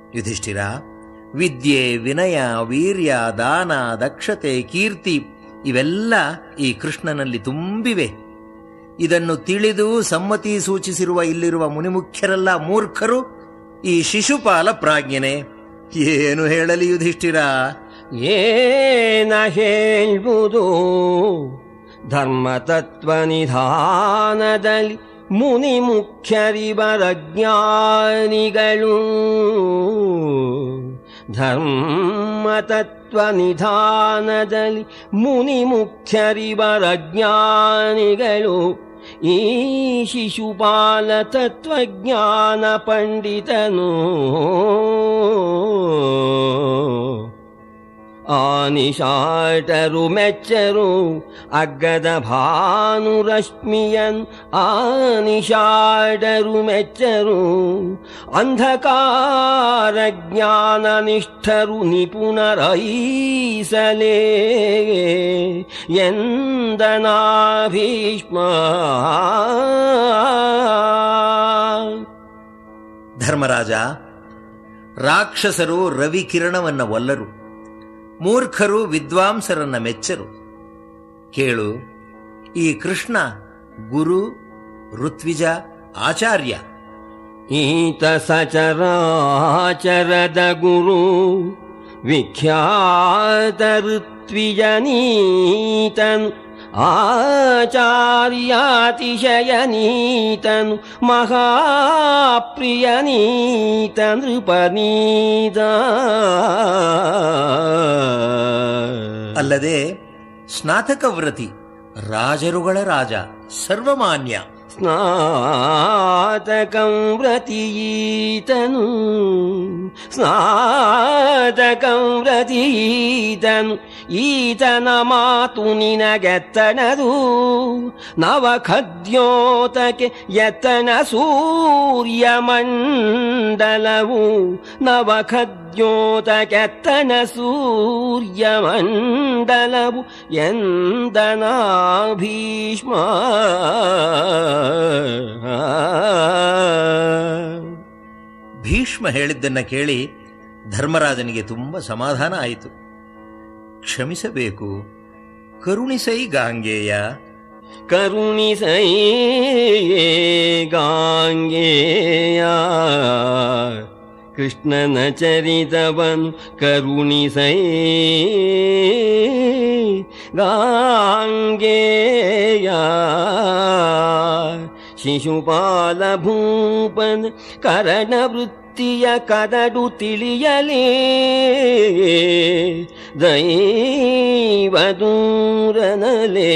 ಯುಧಿಷ್ಠಿರ ವಿದ್ಯೆ ವಿನಯ ವೀರ್ಯ ದಾನ ದಕ್ಷತೆ ಕೀರ್ತಿ ಇವೆಲ್ಲ ಈ ಕೃಷ್ಣನಲ್ಲಿ ತುಂಬಿವೆ ಇದನ್ನು ತಿಳಿದು ಸಮ್ಮತಿ ಸೂಚಿಸಿರುವ ಇಲ್ಲಿರುವ ಮುನಿಮುಖ್ಯರೆಲ್ಲ ಮೂರ್ಖರು ಈ ಶಿಶುಪಾಲ ಪ್ರಾಜ್ಞನೆ ಏನು ಹೇಳಲಿ ಯುಧಿಷ್ಠಿರ ಏನ ಹೇಳ್ಬುದು ಧರ್ಮತತ್ವ ನಿಧಾನದಲ್ಲಿ ಮುನಿ ಮುಖ್ಯರಿವರ ಜ್ಞಾನಿಗಳು ಧರ್ಮತತ್ವ ನಿಧಾನದಲ್ಲಿ ಮುನಿ ಮುಖ್ಯರಿವರ ಜ್ಞಾನಿಗಳು ಈ ಶಿಶುಪಾಲ ತತ್ವಜ್ಞಾನ ಪಂಡಿತನು ಆನಿಶಾಟರು ಮೆಚ್ಚರು ಅಗ್ಗದ ಭಾನುರಶ್ಮಿಯನ್ ಆನಿಶಾಟರು ಮೆಚ್ಚರು ಅಂಧಕಾರ ಜ್ಞಾನ ನಿಷ್ಠರು ನಿಪುಣರೈಸಲೇ ಎಂದನಾ ಭೀಷ್ಮ ಧರ್ಮರಾಜ ರಾಕ್ಷಸರು ರವಿಕಿರಣವನ್ನ ಒಲ್ಲರು ಮೂರ್ಖರು ವಿದ್ವಾಂಸರನ್ನ ಮೆಚ್ಚರು ಕೇಳು ಈ ಕೃಷ್ಣ ಗುರು ಋತ್ವಿಜ ಆಚಾರ್ಯ ಈತ ಸಚರಾಚರದ ಗುರು ವಿಖ್ಯಾತ ಋತ್ವಿಜನೀತನು ಆಚಾರ್ಯಾತಿಶಯನೀತನು ಮಹಾಪ್ರಿಯನೀತ ನೃಪನೀತ ಅಲ್ಲದೆ ಸ್ನಾತಕ ವ್ರತಿ ರಾಜರುಗಳ ರಾಜ ಸರ್ವಮಾನ್ಯ ಸ್ನಾತಕಂ ವ್ರತೀತನು ಸ್ನಾತಕಂ ವ್ರತೀತನು ಈತನ ಮಾತು ನಿನಗೆತ್ತನದು ನವಖದ್ಯೋತಕ್ಕೆ ಎತ್ತನ ಸೂರ್ಯ ಮಂಡಲವು ನವಖದ್ಯೋತಕ್ಕೆತ್ತನ ಸೂರ್ಯ ಮಂಡಲವು ಎಂದನಾ ಭೀಷ್ಮ ಭೀಷ್ಮ ಹೇಳಿದ್ದನ್ನ ಕೇಳಿ ಧರ್ಮರಾಜನಿಗೆ ತುಂಬ ಸಮಾಧಾನ ಆಯಿತು ಕ್ಷಮಿಸಬೇಕು ಕರುಣಿಸೈ ಗಾಂಗೇಯ ಕರುಣಿಸೈ ಗಾಂಗೇಯ ಕೃಷ್ಣನ ಚರಿತವನು ಕರುಣಿಸೈ ಗಾಂಗೇಯ ಶಿಶುಪಾಲ ಭೂಪನ್ ಕರಣ ವೃತ್ತಿಯ ಕದಡು ತಿಳಿಯಲೇ ದೈವ ದೂರನಲೇ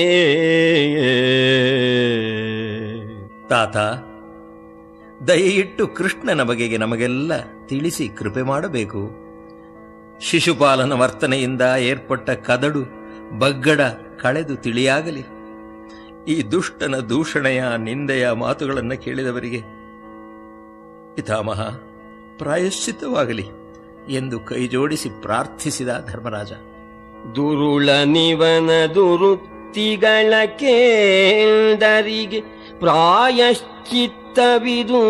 ತಾತ ದಯವಿಟ್ಟು ಕೃಷ್ಣನ ಬಗೆಗೆ ನಮಗೆಲ್ಲ ತಿಳಿಸಿ ಕೃಪೆ ಮಾಡಬೇಕು ಶಿಶುಪಾಲನ ವರ್ತನೆಯಿಂದ ಏರ್ಪಟ್ಟ ಕದಡು ಬಗ್ಗಡ ಕಳೆದು ತಿಳಿಯಾಗಲಿ ಈ ದುಷ್ಟನ ದೂಷಣೆಯ ನಿಂದೆಯ ಮಾತುಗಳನ್ನು ಕೇಳಿದವರಿಗೆ ಪಿತಾಮಹ ಪ್ರಾಯಶ್ಚಿತ್ತವಾಗಲಿ ಎಂದು ಕೈಜೋಡಿಸಿ ಪ್ರಾರ್ಥಿಸಿದ ಧರ್ಮರಾಜ ದುರುಳ ನಿವನ ದುರುಕ್ತಿಗಳ ಕೇಳ್ದರಿಗೆ ಪ್ರಾಯಶ್ಚಿತ್ತವಿದು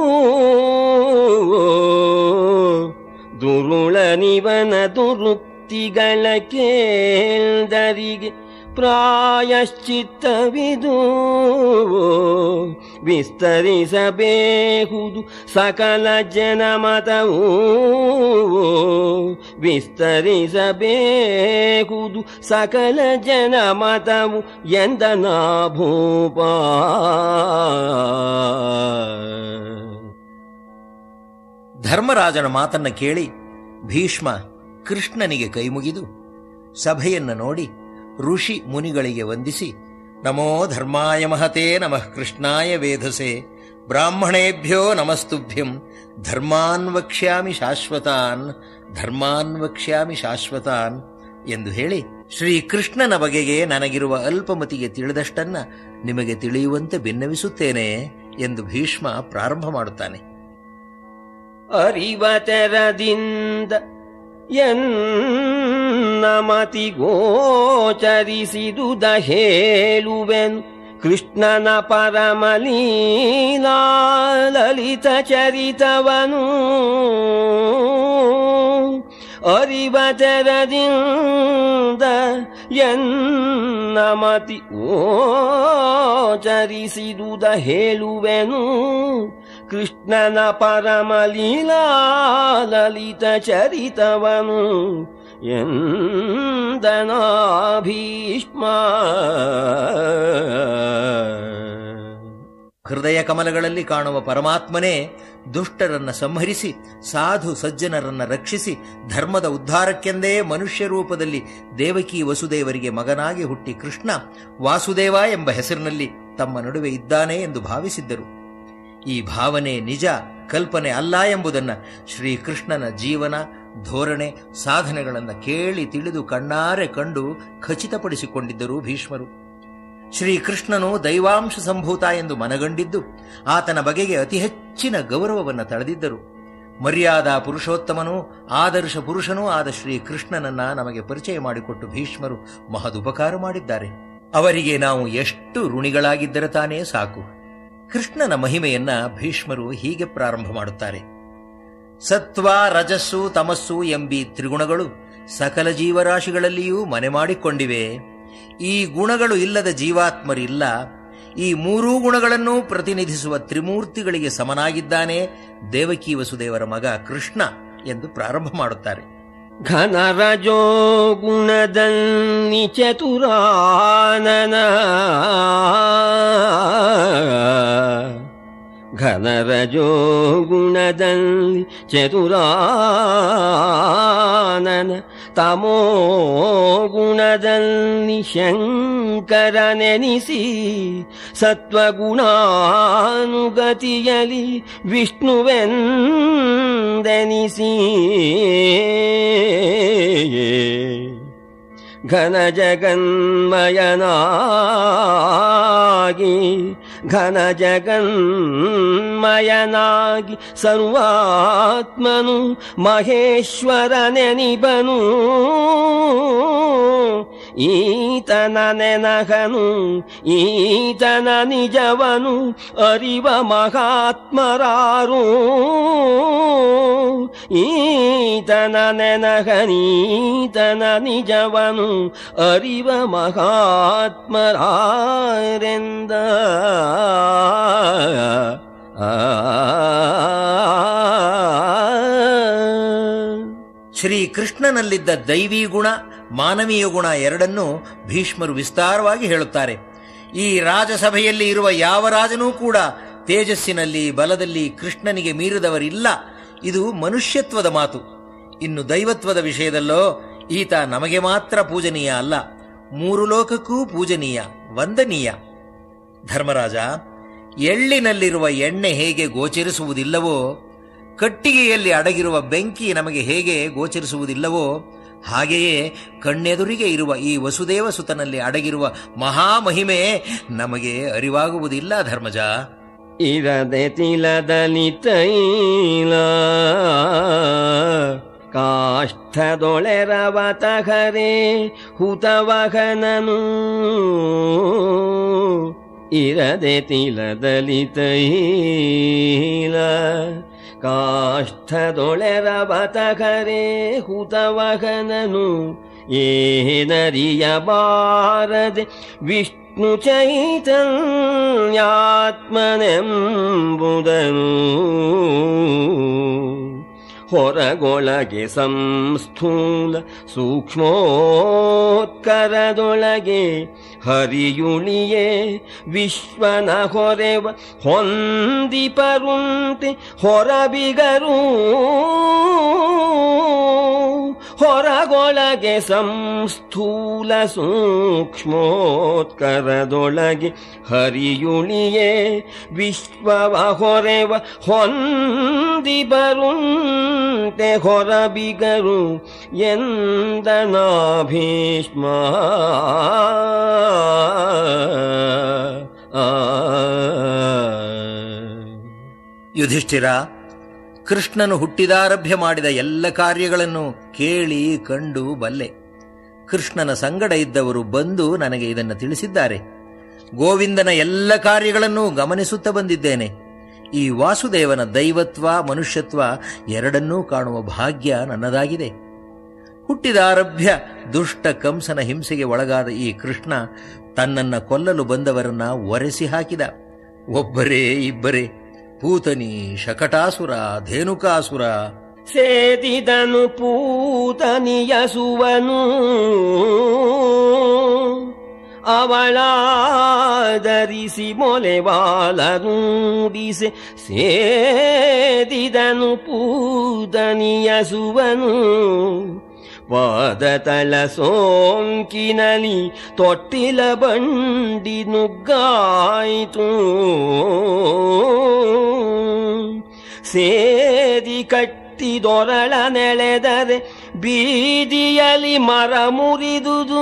ದುರುಳ ನಿವನ ದುರುಕ್ತಿಗಳ ಕೇಳ್ದರಿಗೆ ಪ್ರಾಯಶ್ಚಿತ್ತವಿದು ವಿಸ್ತರಿಸಬೇಹುದು ಸಕಲ ಜನಮತವು ವಿಸ್ತರಿಸಬೇಹುದು ಸಕಲ ಜನಮತವು ಎಂದನಾ ಭೂಪ ಧರ್ಮರಾಜನ ಮಾತನ್ನ ಕೇಳಿ ಭೀಷ್ಮ ಕೃಷ್ಣನಿಗೆ ಕೈಮುಗಿದು ಸಭೆಯನ್ನ ನೋಡಿ ಋಷಿ ಮುನಿಗಳಿಗೆ ವಂದಿಸಿ ನಮೋ ಧರ್ಮಾಯ ಮಹತೆ ನಮಃ ಕೃಷ್ಣಾಯ ವೇಧಸೆ ಬ್ರಾಹ್ಮಣೇಭ್ಯೋ ನಮಸ್ತುಭ್ಯಂ ಧರ್ಮಾನ್ ವಕ್ಷ್ಯಾಮಿ ಶಾಶ್ವತಾನ್ ಧರ್ಮಾನ್ ವಕ್ಷ್ಯಾಮಿ ಶಾಶ್ವತಾನ್ ಎಂದು ಹೇಳಿ ಶ್ರೀ ಕೃಷ್ಣನ ಬಗೆಗೆ ನನಗಿರುವ ಅಲ್ಪಮತಿಗೆ ತಿಳಿದಷ್ಟನ್ನ ನಿಮಗೆ ತಿಳಿಯುವಂತೆ ಭಿನ್ನವಿಸುತ್ತೇನೆ ಎಂದು ಭೀಷ್ಮ ಪ್ರಾರಂಭ ಮಾಡುತ್ತಾನೆ ಅರಿವ ತೆರದಿಂದ ಎನ್ನ ಮತಿ ಗೋಚರಿಸಿದುದ ಹೇಳುವೆನು ಕೃಷ್ಣನ ಪರಮಲೀಲಾ ಲಲಿತ ಚರಿತವನು ಅರಿವ ತೆರದಿಂದ ಎನ್ನ ಮತಿ ಓಚರಿಸಿದುದ ಹೇಳುವೆನು ಕೃಷ್ಣನ ಪರಮಲೀಲಾ ಲಲಿತ ಚರಿತವನು ಎಂದನಾ ಭೀಷ್ಮ ಹೃದಯ ಕಮಲಗಳಲ್ಲಿ ಕಾಣುವ ಪರಮಾತ್ಮನೇ ದುಷ್ಟರನ್ನ ಸಂಹರಿಸಿ ಸಾಧು ಸಜ್ಜನರನ್ನ ರಕ್ಷಿಸಿ ಧರ್ಮದ ಉದ್ಧಾರಕ್ಕೆಂದೇ ಮನುಷ್ಯ ರೂಪದಲ್ಲಿ ದೇವಕಿ ವಸುದೇವರಿಗೆ ಮಗನಾಗಿ ಹುಟ್ಟಿ ಕೃಷ್ಣ ವಾಸುದೇವ ಎಂಬ ಹೆಸರಿನಲ್ಲಿ ತಮ್ಮ ನಡುವೆ ಇದ್ದಾನೆ ಎಂದು ಭಾವಿಸಿದ್ದರು ಈ ಭಾವನೆ ನಿಜ ಕಲ್ಪನೆ ಅಲ್ಲ ಎಂಬುದನ್ನು ಶ್ರೀಕೃಷ್ಣನ ಜೀವನ ಧೋರಣೆ ಸಾಧನೆಗಳನ್ನು ಕೇಳಿ ತಿಳಿದು ಕಣ್ಣಾರೆ ಕಂಡು ಖಚಿತಪಡಿಸಿಕೊಂಡಿದ್ದರು ಭೀಷ್ಮರು ಶ್ರೀಕೃಷ್ಣನು ದೈವಾಂಶ ಸಂಭೂತ ಎಂದು ಮನಗಂಡಿದ್ದು ಆತನ ಬಗೆಗೆ ಅತಿ ಹೆಚ್ಚಿನ ಗೌರವವನ್ನು ತಳೆದಿದ್ದರು ಮರ್ಯಾದಾ ಪುರುಷೋತ್ತಮನೂ ಆದರ್ಶ ಪುರುಷನೂ ಆದ ಶ್ರೀಕೃಷ್ಣನನ್ನ ನಮಗೆ ಪರಿಚಯ ಮಾಡಿಕೊಟ್ಟು ಭೀಷ್ಮರು ಮಹದುಪಕಾರ ಮಾಡಿದ್ದಾರೆ ಅವರಿಗೆ ನಾವು ಎಷ್ಟು ಋಣಿಗಳಾಗಿದ್ದರೆ ತಾನೇ ಸಾಕು ಕೃಷ್ಣನ ಮಹಿಮೆಯನ್ನ ಭೀಷ್ಮರು ಹೀಗೆ ಪ್ರಾರಂಭ ಮಾಡುತ್ತಾರೆ ಸತ್ವ ರಜಸ್ಸು ತಮಸ್ಸು ಎಂಬಿ ತ್ರಿಗುಣಗಳು ಸಕಲ ಜೀವರಾಶಿಗಳಲ್ಲಿಯೂ ಮನೆ ಮಾಡಿಕೊಂಡಿವೆ ಈ ಗುಣಗಳು ಇಲ್ಲದ ಜೀವಾತ್ಮರಿಲ್ಲ ಈ ಮೂರೂ ಗುಣಗಳನ್ನು ಪ್ರತಿನಿಧಿಸುವ ತ್ರಿಮೂರ್ತಿಗಳಿಗೆ ಸಮನಾಗಿದ್ದಾನೆ ದೇವಕಿ ವಸುದೇವರ ಮಗ ಕೃಷ್ಣ ಎಂದು ಪ್ರಾರಂಭ ಮಾಡುತ್ತಾರೆ ಘನರಜೋ ಗುಣದಲ್ಲಿ ಚತುರಾನನ ಘನರಜೋ ಗುಣದಲ್ಲಿ ಚತುರಾನನ ತಮೋ ಗುಣದಲ್ಲಿ ಶಂಕರನೆನಿಸಿ ಸತ್ವಗುಣಾನುಗತಿಯಲಿ ವಿಷ್ಣುವೆಂದೆನಿಸಿ ಘನ ಜಗನ್ಮಯನಾಗಿ ಘನ ಜಗನ್ಮಯನಾಗಿ ಸರ್ವಾತ್ಮನು ಮಹೇಶ್ವರನೆನಿಬನು ಈತನ ನೆನಹನು ಈತನ ನಿಜವನು ಅರಿವ ಮಹಾತ್ಮರಾರು ಈತನ ನೆನಹನೀತನ ನಿಜವನು ಅರಿವ ಮಹಾತ್ಮರಾರೆಂದ ಆ ಶ್ರೀಕೃಷ್ಣನಲ್ಲಿದ್ದ ದೈವೀ ಗುಣ ಮಾನವೀಯ ಗುಣ ಎರಡನ್ನೂ ಭೀಷ್ಮರು ವಿಸ್ತಾರವಾಗಿ ಹೇಳುತ್ತಾರೆ ಈ ರಾಜಸಭೆಯಲ್ಲಿ ಇರುವ ಯಾವ ರಾಜನೂ ಕೂಡ ತೇಜಸ್ಸಿನಲ್ಲಿ ಬಲದಲ್ಲಿ ಕೃಷ್ಣನಿಗೆ ಮೀರಿದವರಿಲ್ಲ ಇದು ಮನುಷ್ಯತ್ವದ ಮಾತು ಇನ್ನು ದೈವತ್ವದ ವಿಷಯದಲ್ಲೋ ಈತ ನಮಗೆ ಮಾತ್ರ ಪೂಜನೀಯ ಅಲ್ಲ ಮೂರು ಲೋಕಕ್ಕೂ ಪೂಜನೀಯ ವಂದನೀಯ ಧರ್ಮರಾಜ ಎಳ್ಳಿನಲ್ಲಿರುವ ಎಣ್ಣೆ ಹೇಗೆ ಗೋಚರಿಸುವುದಿಲ್ಲವೋ ಕಟ್ಟಿಗೆಯಲ್ಲಿ ಅಡಗಿರುವ ಬೆಂಕಿ ನಮಗೆ ಹೇಗೆ ಗೋಚರಿಸುವುದಿಲ್ಲವೋ ಹಾಗೆಯೇ ಕಣ್ಣೆದುರಿಗೆ ಇರುವ ಈ ವಸುದೇವ ಸುತನಲ್ಲಿ ಅಡಗಿರುವ ಮಹಾಮಹಿಮೆ ನಮಗೆ ಅರಿವಾಗುವುದಿಲ್ಲ ಧರ್ಮಜ ಇರದೆ ತಿಲದಲ್ಲಿ ತೈಲ ಕಾಷ್ಠದೊಳೆರವತಹರೆ ಹುತವಹನನು ಇರದೆ ತಿಲದಲ್ಲಿ ತೈಲ ಕಾಷ್ಠದೊಳೆರವತಹರೆ ಹುತವಹನನು ಏನರಿಯಬಾರದೆ ವಿಷ್ಣು ಚೈತನ್ಯಾತ್ಮನೆಂಬುದನು ಹೊರಗೊಳಗೆ ಸಂಸ್ಥೂಲ ಸೂಕ್ಷ್ಮೋತ್ಕರದೊಳಗೆ ಹರಿಯುಳಿಯೇ ವಿಶ್ವನ ಹೊರೆವ ಹೊಂದಿಪರುಂತೆ ಹೊರಬಿಗರು ಹೊರಗೊಳಗೆ ಸಂಸ್ಥೂಲ ಸೂಕ್ಷ್ಮೋತ್ಕರದೊಳಗೆ ಹರಿಯುಳಿಯೇ ವಿಶ್ವವ ಹೊರೆವ ಹೊಂದಿ ಬರುಂತೆ ಹೊರಬಿಗರು ಎಂದನ ಭೀಷ್ಮ ಯುಧಿಷ್ಠಿರ ಕೃಷ್ಣನು ಹುಟ್ಟಿದಾರಭ್ಯ ಮಾಡಿದ ಎಲ್ಲ ಕಾರ್ಯಗಳನ್ನು ಕೇಳಿ ಕಂಡು ಬಲ್ಲೆ ಕೃಷ್ಣನ ಸಂಗಡ ಇದ್ದವರು ಬಂದು ನನಗೆ ಇದನ್ನು ತಿಳಿಸಿದ್ದಾರೆ ಗೋವಿಂದನ ಎಲ್ಲ ಕಾರ್ಯಗಳನ್ನೂ ಗಮನಿಸುತ್ತಾ ಬಂದಿದ್ದೇನೆ ಈ ವಾಸುದೇವನ ದೈವತ್ವ ಮನುಷ್ಯತ್ವ ಎರಡನ್ನೂ ಕಾಣುವ ಭಾಗ್ಯ ನನ್ನದಾಗಿದೆ ಹುಟ್ಟಿದಾರಭ್ಯ ದುಷ್ಟ ಕಂಸನ ಹಿಂಸೆಗೆ ಒಳಗಾದ ಈ ಕೃಷ್ಣ ತನ್ನನ್ನ ಕೊಲ್ಲಲು ಬಂದವರನ್ನ ಒರೆಸಿ ಹಾಕಿದ ಒಬ್ಬರೇ ಇಬ್ಬರೇ ಪೂತನಿ ಶಕಟಾಸುರ ಧೇನುಕಾಸುರ ಸೇದಿದನು ಪೂತನಿಯಸುವನು ಅವಳಾದರಿಸಿ ಮೊಲೆವಾಲನೂಡಿಸೆ ಸೇದಿದನು ಪೂತನಿಯಸುವನು ಪಾದತಳ ಸೋಂಕಿನಲಿ ತೊಟ್ಟಿಲ ಬಂಡಿ ನುಗ್ಗಾಯಿತು ಸೇದಿ ಕಟ್ಟಿದೊರಳ ನೆಳೆದರೆ ಬೀದಿಯಲಿ ಮರ ಮುರಿದುದು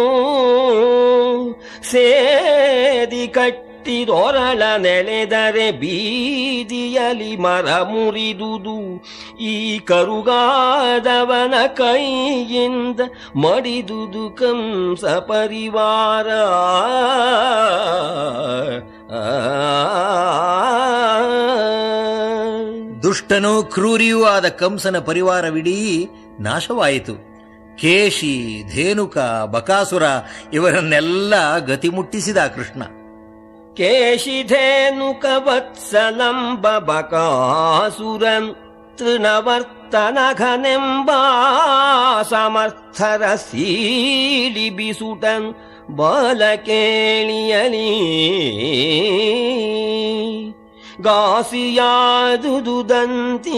ಸೇದಿ ಕಟ್ಟಿದೊರಳ ನೆಳೆದರೆ ಬೀದಿಯಲಿ ಮರ ಮುರಿದುದು ಈ ಕರುಗಾದವನ ಕೈಯಿಂದ ಮಡಿದುದು ಕಂಸ ಪರಿವಾರ ದುಷ್ಟನೂ ಕ್ರೂರಿಯೂ ಆದ ಕಂಸನ ಪರಿವಾರವಿಡೀ ನಾಶವಾಯಿತು ಕೇಶಿ ಧೇನುಕ ಬಕಾಸುರ ಇವರನ್ನೆಲ್ಲ ಗತಿ ಮುಟ್ಟಿಸಿದ ಕೃಷ್ಣ ಕೇಶಿಧೇನುಕ ವತ್ಸಲಂಬ ಬಕಾಸುರನ್ ತೃಣವರ್ತನಘನೆಂಬ ಸಮರ್ಥರ ಸೀಳಿ ಬಿಸುಟನ್ ಬಾಲ ಕೇಳಿಯಲಿ ಗಾಸಿಯಾದುದುದಂತಿ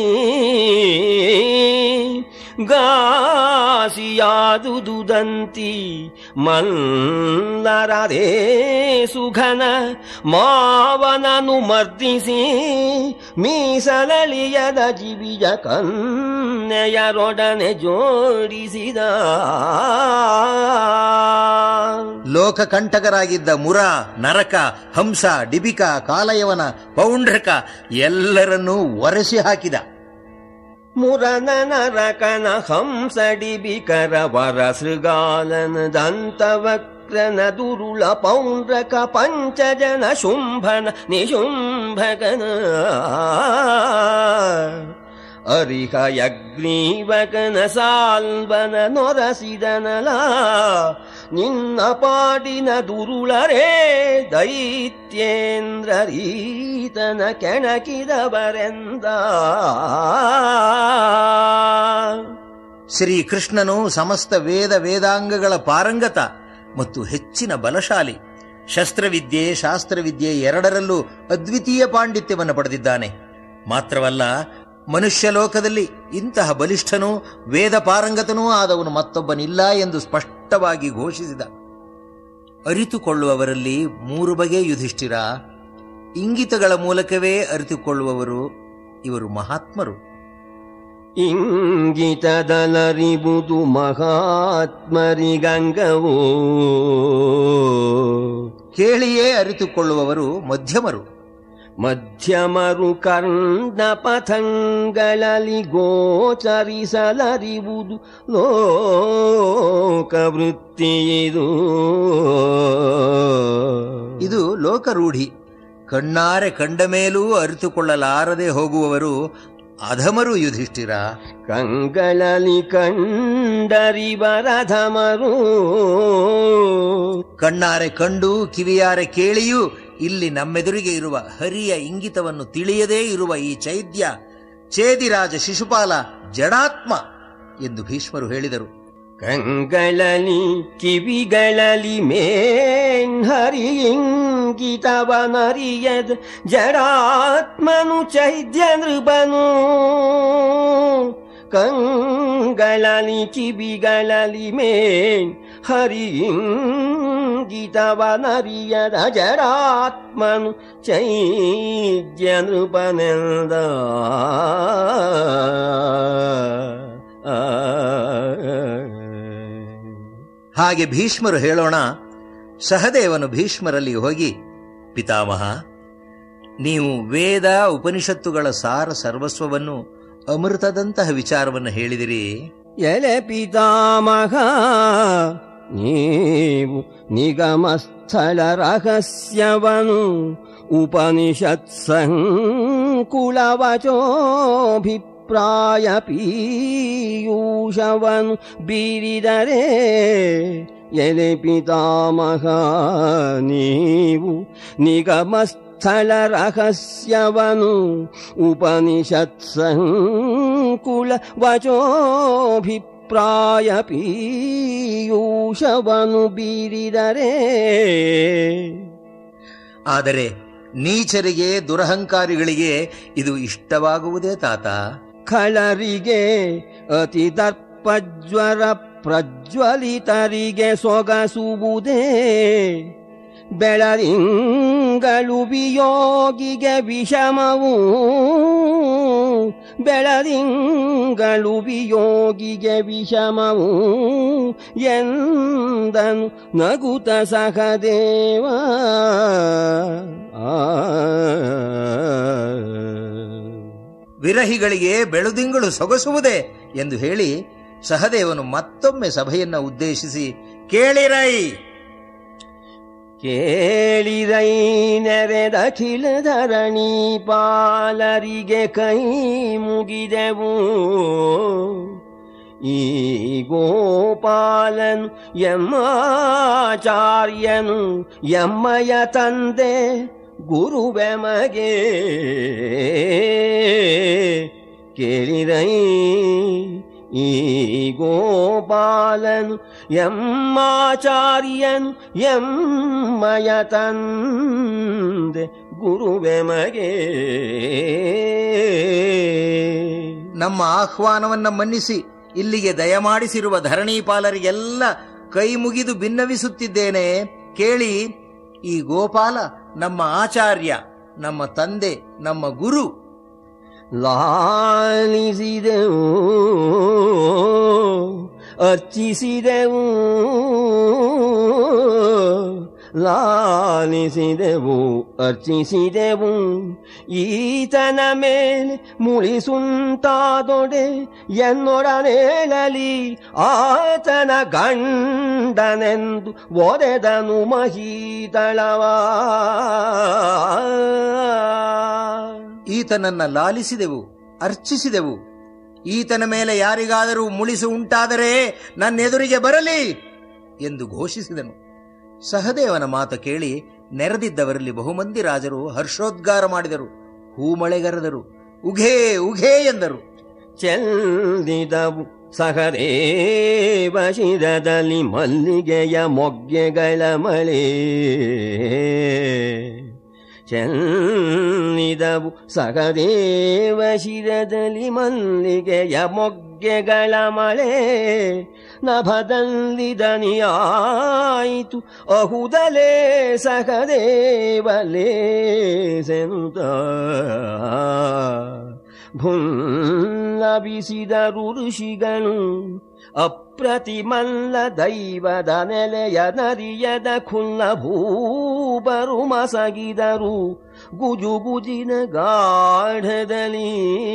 ಗಾಸಿಯಾದುದುದಂತಿ ಮಲ್ಲರದೇ ಸುಘನ ಮಾವನನು ಮರ್ದಿಸಿ ಮೀಸಲಳಿಯದ ಜಿವಿಯ ಕನ್ನೆಯರೊಡನೆ ಜೋಡಿಸಿದ ಲೋಕಕಂಟಕರಾಗಿದ್ದ ಮುರ ನರಕ ಹಂಸ ಡಿಬಿಕ ಕಾಲಯವನ ಪೌಂಡ್ರಕ ಎಲ್ಲರನ್ನೂ ಒರೆಸಿ ಹಾಕಿದ ಮುರನ ನರಕನ ಹಂಸಡಿಬಿಕರ ವರ ಸೃಗಾಲನ ದಂತವಕ್ರನ ದುರುಳ ಪೌಂಡ್ರಕ ಪಂಚಜನ ಶುಂಭನ ನಿಶುಂಭಕನ ಅರಿಹ ಯಗ್ರೀವಕನ ಸಾಲ್ವನ ನೊರಸಿದನಲ ನಿನ್ನ ಪಾಡಿನ ದುರುಳರೇ ದೈತ್ಯೇಂದ್ರರೀತನ ಕೆಣಕಿದವರೆಂದ ಶ್ರೀಕೃಷ್ಣನು ಸಮಸ್ತ ವೇದ ವೇದಾಂಗಗಳ ಪಾರಂಗತ ಮತ್ತು ಹೆಚ್ಚಿನ ಬಲಶಾಲಿ ಶಸ್ತ್ರವಿದ್ಯೆ ಶಾಸ್ತ್ರವಿದ್ಯೆ ಎರಡರಲ್ಲೂ ಅದ್ವಿತೀಯ ಪಾಂಡಿತ್ಯವನ್ನು ಪಡೆದಿದ್ದಾನೆ ಮಾತ್ರವಲ್ಲ ಮನುಷ್ಯ ಲೋಕದಲ್ಲಿ ಇಂತಹ ಬಲಿಷ್ಠನೂ ವೇದ ಪಾರಂಗತನೂ ಆದವನು ಮತ್ತೊಬ್ಬನಿಲ್ಲ ಎಂದು ಸ್ಪಷ್ಟವಾಗಿ ಘೋಷಿಸಿದ ಅರಿತುಕೊಳ್ಳುವವರಲ್ಲಿ ಮೂರು ಬಗೆ ಯುಧಿಷ್ಠಿರ ಇಂಗಿತಗಳ ಮೂಲಕವೇ ಅರಿತುಕೊಳ್ಳುವವರು ಇವರು ಮಹಾತ್ಮರು ಇಂಗಿತದಲರಿಬುದು ಮಹಾತ್ಮರಿಗಂಗವು ಕೇಳಿಯೇ ಅರಿತುಕೊಳ್ಳುವವರು ಮಧ್ಯಮರು ಮಧ್ಯಮರು ಕರ್ಣಪಥಂಗಳಲ್ಲಿ ಗೋಚರಿಸಲರಿವುದು ಲೋಕವೃತ್ತಿಯಿದು ಇದು ಲೋಕರೂಢಿ ಕಣ್ಣಾರೆ ಕಂಡ ಮೇಲೂ ಅರಿತುಕೊಳ್ಳಲಾರದೆ ಹೋಗುವವರು ಅಧಮರು ಯುಧಿಷ್ಠಿರ ಕಂಗಳಲ್ಲಿ ಕಂಡರಿವರಧಮರು ಕಣ್ಣಾರೆ ಕಂಡು ಕಿವಿಯಾರೆ ಕೇಳಿಯೂ ಇಲ್ಲಿ ನಮ್ಮೆದುರಿಗೆ ಇರುವ ಹರಿಯ ಇಂಗಿತವನ್ನು ತಿಳಿಯದೇ ಇರುವ ಈ ಚೈದ್ಯ ಚೇದಿರಾಜ ಶಿಶುಪಾಲ ಜಡಾತ್ಮ ಎಂದು ಭೀಷ್ಮರು ಹೇಳಿದರು ಕಂಗಳಲ್ಲಿ ಕಿವಿಗಳಲ್ಲಿ ಮೇನ್ ಹರಿಯಿಂಗಿತವನರಿಯದ ಜಡಾತ್ಮನು ಚೈದ್ಯ ನೃಪನು ಕಂಗಳಲ್ಲಿ ಕಿವಿಗಳಲ್ಲಿ ಮೇನ್ ಹರಿಯಿಂಗಿತವನರಿಯದ ಜಡಾತ್ಮನು ಚೈದ್ಯ ನೃಪನೆಂದ ಹಾಗೆ ಭೀಷ್ಮರು ಹೇಳೋಣ ಸಹದೇವನು ಭೀಷ್ಮರಲ್ಲಿ ಹೋಗಿ ಪಿತಾಮಹ ನೀವು ವೇದ ಉಪನಿಷತ್ತುಗಳ ಸಾರ ಸರ್ವಸ್ವವನ್ನು ಅಮೃತದಂತಹ ವಿಚಾರವನ್ನು ಹೇಳಿದಿರಿ ಎಲೆ ಪಿತಾಮಹ ನೀವು ನಿಗಮಸ್ಥ ನಿಗಮಸ್ಥಳ ರಹಸ್ಯವನು ಉಪನಿಷತ್ ಸಂಕುಲವಚೋಭಿಪ್ರಾಯ ಪೀಯೂಷವನು ಬೀರಿದರೆ ಎಲೆ ಪಿತಾಮಹ ನೀವು ನಿಗಮಸ್ಥಳ ರಹಸ್ಯವನು ಉಪನಿಷತ್ ಸಂಕುಲ ವಚೋಭಿಪ್ರಾಯ ಪೀಯೂಷವನು ಬೀರಿದರೆ ಆದರೆ ನೀಚರಿಗೆ ದುರಹಂಕಾರಿಗಳಿಗೆ ಇದು ಇಷ್ಟವಾಗುವುದೇ ತಾತ ಖಳರಿಗೆ ಅತಿ ದರ್ಪಜ್ವರ ಪ್ರಜ್ವಲಿತರಿಗೆ ಸೊಗಸುವುದೇ ಬೆಳದಿಂಗಳು ವಿಯೋಗಿಗೆ ವಿಷಮವು ಬೆಳದಿಂಗಳು ವಿಯೋಗಿಗೆ ವಿಷಮವು ಎಂದನು ನಗುತ ಸಹದೇವ ಆ ವಿರಹಿಗಳಿಗೆ ಬೆಳುದಿಂಗಳು ಸೊಗಸುವುದೇ ಎಂದು ಹೇಳಿ ಸಹದೇವನು ಮತ್ತೊಮ್ಮೆ ಸಭೆಯನ್ನ ಉದ್ದೇಶಿಸಿ ಕೇಳಿರೈ ಕೇಳಿದೈ ನೆರೆದಖಿಲ ಧರಣಿ ಪಾಲರಿಗೆ ಕೈ ಮುಗಿದೆವು ಈ ಗೋಪಾಲನು ಎಮ್ಮಾಚಾರ್ಯನು ಎಮ್ಮಯ ತಂದೆ ಗುರುವೆಮಗೆ ಕೇಳಿದೈ ಈ ಗೋಪಾಲನು ಎಮ್ಮಾಚಾರ್ಯನು ಎಮ್ಮಯ ತಂದೆ ಗುರುವೆಮಗೆ ನಮ್ಮ ಆಹ್ವಾನವನ್ನ ಮನ್ನಿಸಿ ಇಲ್ಲಿಗೆ ದಯಮಾಡಿಸಿರುವ ಧರಣೀಪಾಲರಿಗೆಲ್ಲ ಕೈ ಮುಗಿದು ಭಿನ್ನವಿಸುತ್ತಿದ್ದೇನೆ ಕೇಳಿ ಈ ಗೋಪಾಲ ನಮ್ಮ ಆಚಾರ್ಯ ನಮ್ಮ ತಂದೆ ನಮ್ಮ ಗುರು ಲಾಲಿಸಿದೆವು ಅರ್ಚಿಸಿದೆವು ಲಾಲಿಸಿದೆವು ಅರ್ಚಿಸಿದೆವು ಈತನ ಮೇಲೆ ಮುಳಿಸುಂಟಾದೊಡೆ ಎನ್ನೊಡನೇಳಲಿ ಆತನ ಗಂಡನೆಂದು ಒಡೆದನು ಮಹೀತಳವ ಈತನನ್ನ ಲಾಲಿಸಿದೆವು ಅರ್ಚಿಸಿದೆವು ಈತನ ಮೇಲೆ ಯಾರಿಗಾದರೂ ಮುಳಿಸು ಉಂಟಾದರೆ ನನ್ನೆದುರಿಗೆ ಬರಲಿ ಎಂದು ಘೋಷಿಸಿದನು ಸಹದೇವನ ಮಾತು ಕೇಳಿ ನೆರೆದಿದ್ದವರಲ್ಲಿ ಬಹುಮಂದಿ ರಾಜರು ಹರ್ಷೋದ್ಗಾರ ಮಾಡಿದರು ಹೂಮಳೆಗರೆದರು ಉಘೇ ಉಘೇ ಎಂದರು ಚೆಲ್ಲಿದವು ಸಹದೇವ ಶಿರದಲ್ಲಿ ಮಲ್ಲಿಗೆಯ ಮೊಗ್ಗೆಗಳ ಮಳೆ ಚೆಲ್ಲಿದವು ಸಹದೇವ ಶಿರದಲ್ಲಿ ಮಲ್ಲಿಗೆಯ ಮೊಗ್ಗೆಗಳ ಮಳೆ ನಭದಲ್ಲಿ ದನಿಯಾಯಿತು ಅಹುದಲೇ ಸಹದೇವಲೇ ಸೆನುತ ಭುಲ್ಲಬಿಸಿದರು ಋಷಿಗಳು ಅಪ್ರತಿಮಲ್ಲ ದೈವದ ನೆಲೆಯ ನರಿಯದ ಖುಲ್ಲ ಭೂಬರು ಮಸಗಿದರು ಗುಜುಗುಜಿನ ಗಾಢದಲ್ಲಿ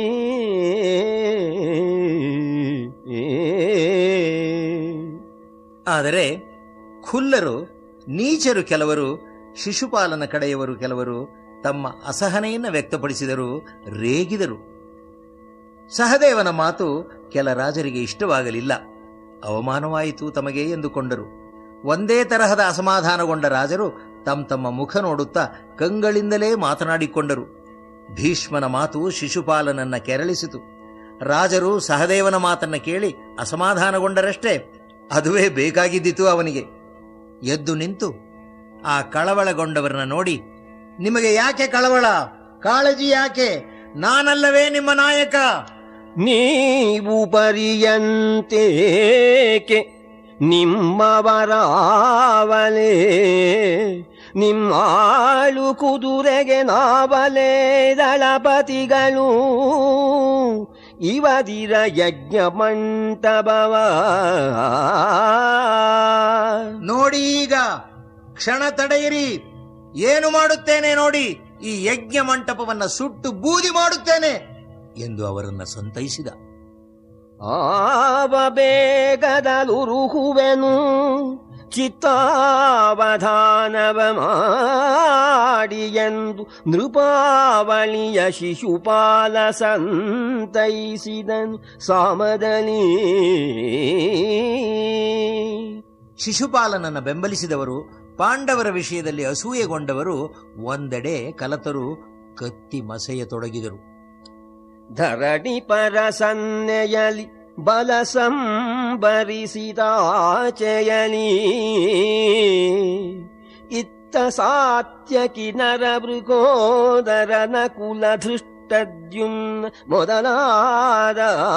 ಆದರೆ ಖುಲ್ಲರು ನೀಚರು ಕೆಲವರು ಶಿಶುಪಾಲನ ಕಡೆಯವರು ಕೆಲವರು ತಮ್ಮ ಅಸಹನೆಯನ್ನು ವ್ಯಕ್ತಪಡಿಸಿದರು ರೇಗಿದರು ಸಹದೇವನ ಮಾತು ಕೆಲ ರಾಜರಿಗೆ ಇಷ್ಟವಾಗಲಿಲ್ಲ ಅವಮಾನವಾಯಿತು ತಮಗೆ ಎಂದುಕೊಂಡರು ಒಂದೇ ತರಹದ ಅಸಮಾಧಾನಗೊಂಡ ರಾಜರು ತಮ್ಮ ತಮ್ಮ ಮುಖ ನೋಡುತ್ತಾ ಕಂಗಳಿಂದಲೇ ಮಾತನಾಡಿಕೊಂಡರು ಭೀಷ್ಮನ ಮಾತು ಶಿಶುಪಾಲನನ್ನ ಕೆರಳಿಸಿತು ರಾಜರು ಸಹದೇವನ ಮಾತನ್ನ ಕೇಳಿ ಅಸಮಾಧಾನಗೊಂಡರಷ್ಟೇ ಅದುವೇ ಬೇಕಾಗಿದ್ದಿತು ಅವನಿಗೆ ಎದ್ದು ನಿಂತು ಆ ಕಳವಳಗೊಂಡವರನ್ನ ನೋಡಿ ನಿಮಗೆ ಯಾಕೆ ಕಳವಳ ಕಾಳಜಿ ಯಾಕೆ ನಾನಲ್ಲವೇ ನಿಮ್ಮ ನಾಯಕ ನೀವು ಪರಿಯಂತೇಕೆ ನಿಮ್ಮವರಾವಲೇ ನಿಮ್ಮಾಳು ಕುದುರೆಗೆ ನಾವಲೇ ದಳಪತಿಗಳು ಇವದಿರ ಯಜ್ಞ ಮಂಟಪವ ನೋಡಿ ಈಗ ಕ್ಷಣ ತಡೆಯಿರಿ ಏನು ಮಾಡುತ್ತೇನೆ ನೋಡಿ ಈ ಯಜ್ಞ ಮಂಟಪವನ್ನ ಸುಟ್ಟು ಬೂದಿ ಮಾಡುತ್ತೇನೆ ಎಂದು ಅವರನ್ನ ಸಂತೈಸಿದ ಆವ ಬೇಗದಲುರುಹುವೆನು ಚಿತ್ತಾವಧಾನವ ಮಾಡಿ ಎಂದು ನೃಪಾವಳಿಯ ಶಿಶುಪಾಲ ಸಂತೈಸಿದನು ಸಾಮದಲ್ಲಿ ಶಿಶುಪಾಲನನ್ನ ಬೆಂಬಲಿಸಿದವರು ಪಾಂಡವರ ವಿಷಯದಲ್ಲಿ ಅಸೂಯೆಗೊಂಡವರು ಒಂದೆಡೆ ಕಲತರು ಕತ್ತಿ ಮಸೆಯತೊಡಗಿದರು ಧರಣಿ ಪರ ಸನ್ನೆಯಲಿ ಬಲ ಸಂಬರಿಸಿದಾಚೆಯಲಿ ಇತ್ತ ಸಾತ್ಯಕಿ ನರಮೃಗೋದರ ನಕುಲ ಧೃಷ್ಟದ್ಯುಮ್ನ ಮೊದಲಾದ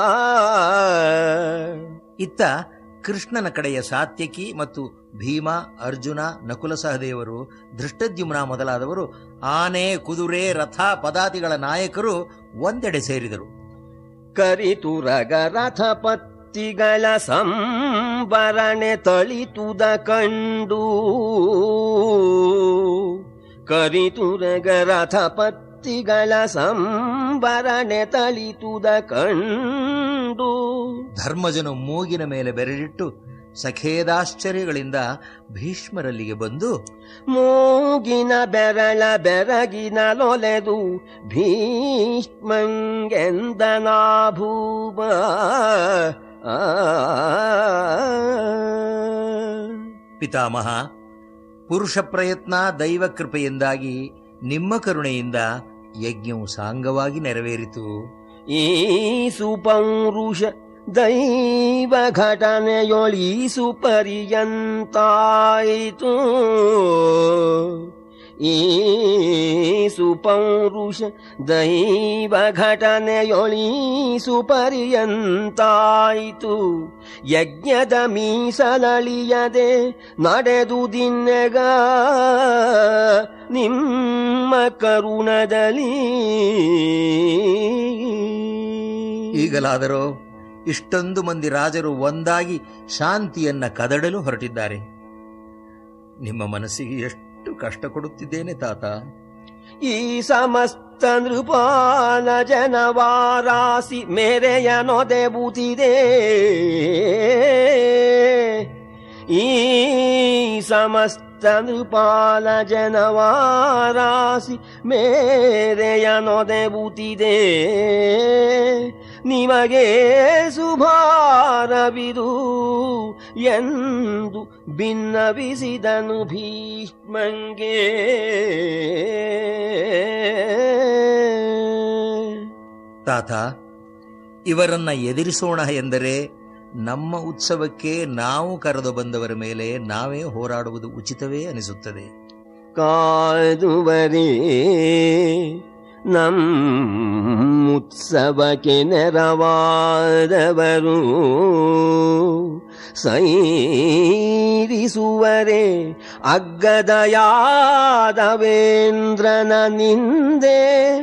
ಇತ್ತ ಕೃಷ್ಣನ ಕಡೆಯ ಸಾತ್ಯಕಿ ಮತ್ತು ಭೀಮ ಅರ್ಜುನ ನಕುಲ ಸಹದೇವರು ಧೃಷ್ಟದ್ಯುಮ್ನ ಮೊದಲಾದವರು ಆನೆ ಕುದುರೆ ರಥ ಪದಾತಿಗಳ ನಾಯಕರು ಒಂದೆಡೆ ಸೇರಿದರು ಕರಿತುರಗ ರಥ ಪತ್ತಿಗಳ ಸಂಬರಣೆ ತಳಿತುದ ಕಂಡು ಕರಿತುರಗ ರಥ ಪತ್ತಿಗಳ ಸಂಬರಣೆ ತಳಿತುದ ಕಂಡು ಧರ್ಮಜನು ಮೂಗಿನ ಮೇಲೆ ಬೆರಳಿಟ್ಟು ಸಖೇದಾಶ್ಚರ್ಯಗಳಿಂದ ಭೀಷ್ಮರಲ್ಲಿಗೆ ಬಂದು ಮೂಗಿನ ಬೆರಳ ಬೆರಗಿನ ಲೊಲೆದು ಭೀಷ್ಮಂಗೆಂದನಾ ಭೂಮ ಆ. ಪಿತಾಮಹ ಪುರುಷ ಪ್ರಯತ್ನ ದೈವ ಕೃಪೆಯಿಂದಾಗಿ ನಿಮ್ಮ ಕರುಣೆಯಿಂದ ಯಜ್ಞವು ಸಾಂಗವಾಗಿ ನೆರವೇರಿತು ಈ ಸುಪೌರುಷ ದೈವ ಘಟನೆಯೊಳಿಸು ಪರ್ಯಂತಾಯಿತು ಈ ಸುಪೌರುಷ ದೈವ ಘಟನೆಯೊಳಿಸು ಪರ್ಯಂತಾಯಿತು ಯಜ್ಞದ ಮೀಸಲಳಿಯದೆ ನಡೆದು ದಿನ್ನೆಗ ನಿಮ್ಮ ಕರುಣದಲ್ಲಿ ಈಗಲಾದರೋ ಇಷ್ಟೊಂದು ಮಂದಿ ರಾಜರು ಒಂದಾಗಿ ಶಾಂತಿಯನ್ನ ಕದಡಲು ಹೊರಟಿದ್ದಾರೆ ನಿಮ್ಮ ಮನಸ್ಸಿಗೆ ಎಷ್ಟು ಕಷ್ಟ ಕೊಡುತ್ತಿದ್ದೇನೆ ತಾತ ಈ ಸಮಸ್ತ ನೃಪಾಲ ಜನವಾರಾಸಿ ಮೇರೆಯ ನೊದೆಬುತ್ತಿದೆ ಈ ಸಮಸ್ತ ನೃಪಾಲ ಜನವಾರಾಸಿ ಮೇರೆಯ ನೊದೆಬುತ್ತಿದೆ ನಿಮಗೆ ಸುಭಾರವಿದು ಎಂದು ಭಿನ್ನವಿಸಿದನು ಭೀಷ್ಮಂಗೆ ತಾತ ಇವರನ್ನ ಎದುರಿಸೋಣ ಎಂದರೆ ನಮ್ಮ ಉತ್ಸವಕ್ಕೆ ನಾವು ಕರೆದು ಬಂದವರ ಮೇಲೆ ನಾವೇ ಹೋರಾಡುವುದು ಉಚಿತವೇ ಅನಿಸುತ್ತದೆ ಕಾದುವರೇ ನಮ್ಮುತ್ಸವಕ್ಕೆ ನೆರವಾದವರು ಸೈರಿಸುವರೆ ಅಗ್ಗದಯಾದವೇಂದ್ರನ ನಿಂದೆ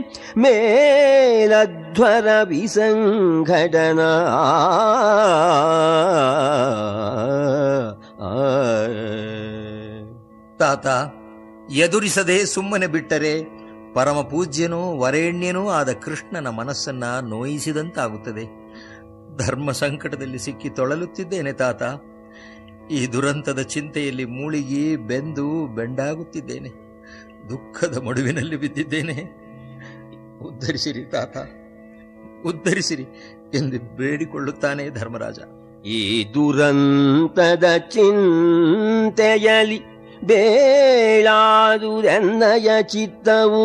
ಮೇಲಧ್ವರ ವಿಸಂಘಟನ ತಾತ ಎದುರಿಸದೆ ಸುಮ್ಮನೆ ಬಿಟ್ಟರೆ ಪರಮ ಪೂಜ್ಯನೂ ವರೇಣ್ಯನೂ ಆದ ಕೃಷ್ಣನ ಮನಸ್ಸನ್ನ ನೋಯಿಸಿದಂತಾಗುತ್ತದೆ ಧರ್ಮ ಸಂಕಟದಲ್ಲಿ ಸಿಕ್ಕಿ ತೊಳಲುತ್ತಿದ್ದೇನೆ ತಾತ ಈ ದುರಂತದ ಚಿಂತೆಯಲ್ಲಿ ಮೂಳಿಗಿ ಬೆಂದು ಬೆಂಡಾಗುತ್ತಿದ್ದೇನೆ ದುಃಖದ ಮಡುವಿನಲ್ಲಿ ಬಿದ್ದಿದ್ದೇನೆ ಉದ್ಧರಿಸಿರಿ ತಾತ ಉದ್ಧರಿಸಿರಿ ಎಂದು ಬೇಡಿಕೊಳ್ಳುತ್ತಾನೆ ಧರ್ಮರಾಜ ಈ ದುರಂತದ ಚಿಂತೆಯಲಿ ಬೇಳಾದುದೆನ್ನಯ ಚಿತ್ತವು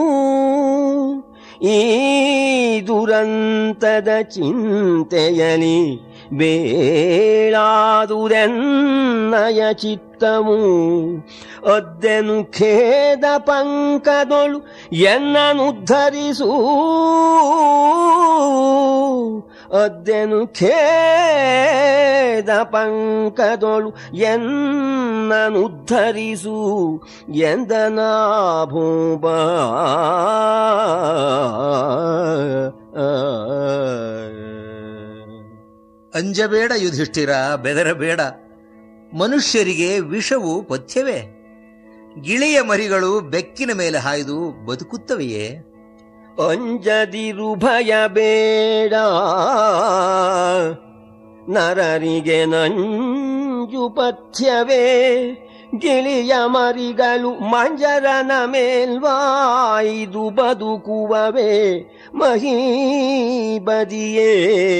ಈ ದುರಂತದ ಚಿಂತೆಯಲಿ ಬೇಳಾದುದೆನ್ನಯ ಚಿತ್ತವು ಒದ್ದೆನು ಖೇದ ಪಂಕದೊಳು ಎನ್ನನುದ್ಧರಿಸೂ ಅದ್ದೆನು ಖೇದ ಪಂಕದೊಳು ಎನ್ನನುದ್ಧರಿಸು ಎಂದನ ಭೂಪ ಅಂಜಬೇಡ ಯುಧಿಷ್ಠಿರ ಬೆದರಬೇಡ ಮನುಷ್ಯರಿಗೆ ವಿಷವು ಪಥ್ಯವೇ ಗಿಳಿಯ ಮರಿಗಳು ಬೆಕ್ಕಿನ ಮೇಲೆ ಹಾಯ್ದು ಬದುಕುತ್ತವೆಯೇ ಅಂಜದಿರು ಭಯ ಬೇಡ ನರರಿಗೆ ನಂಜುಂಟೆಂಬ ಮಂಜು ಪಥ್ಯವೇ ಗಿಳಿಯ ಮರಿಗಳು ಮಂಜರನ ಮೇಲ್ವಾಯ್ದು ಬದುಕುವವೇ ಮಹೀಬದಿಯೇ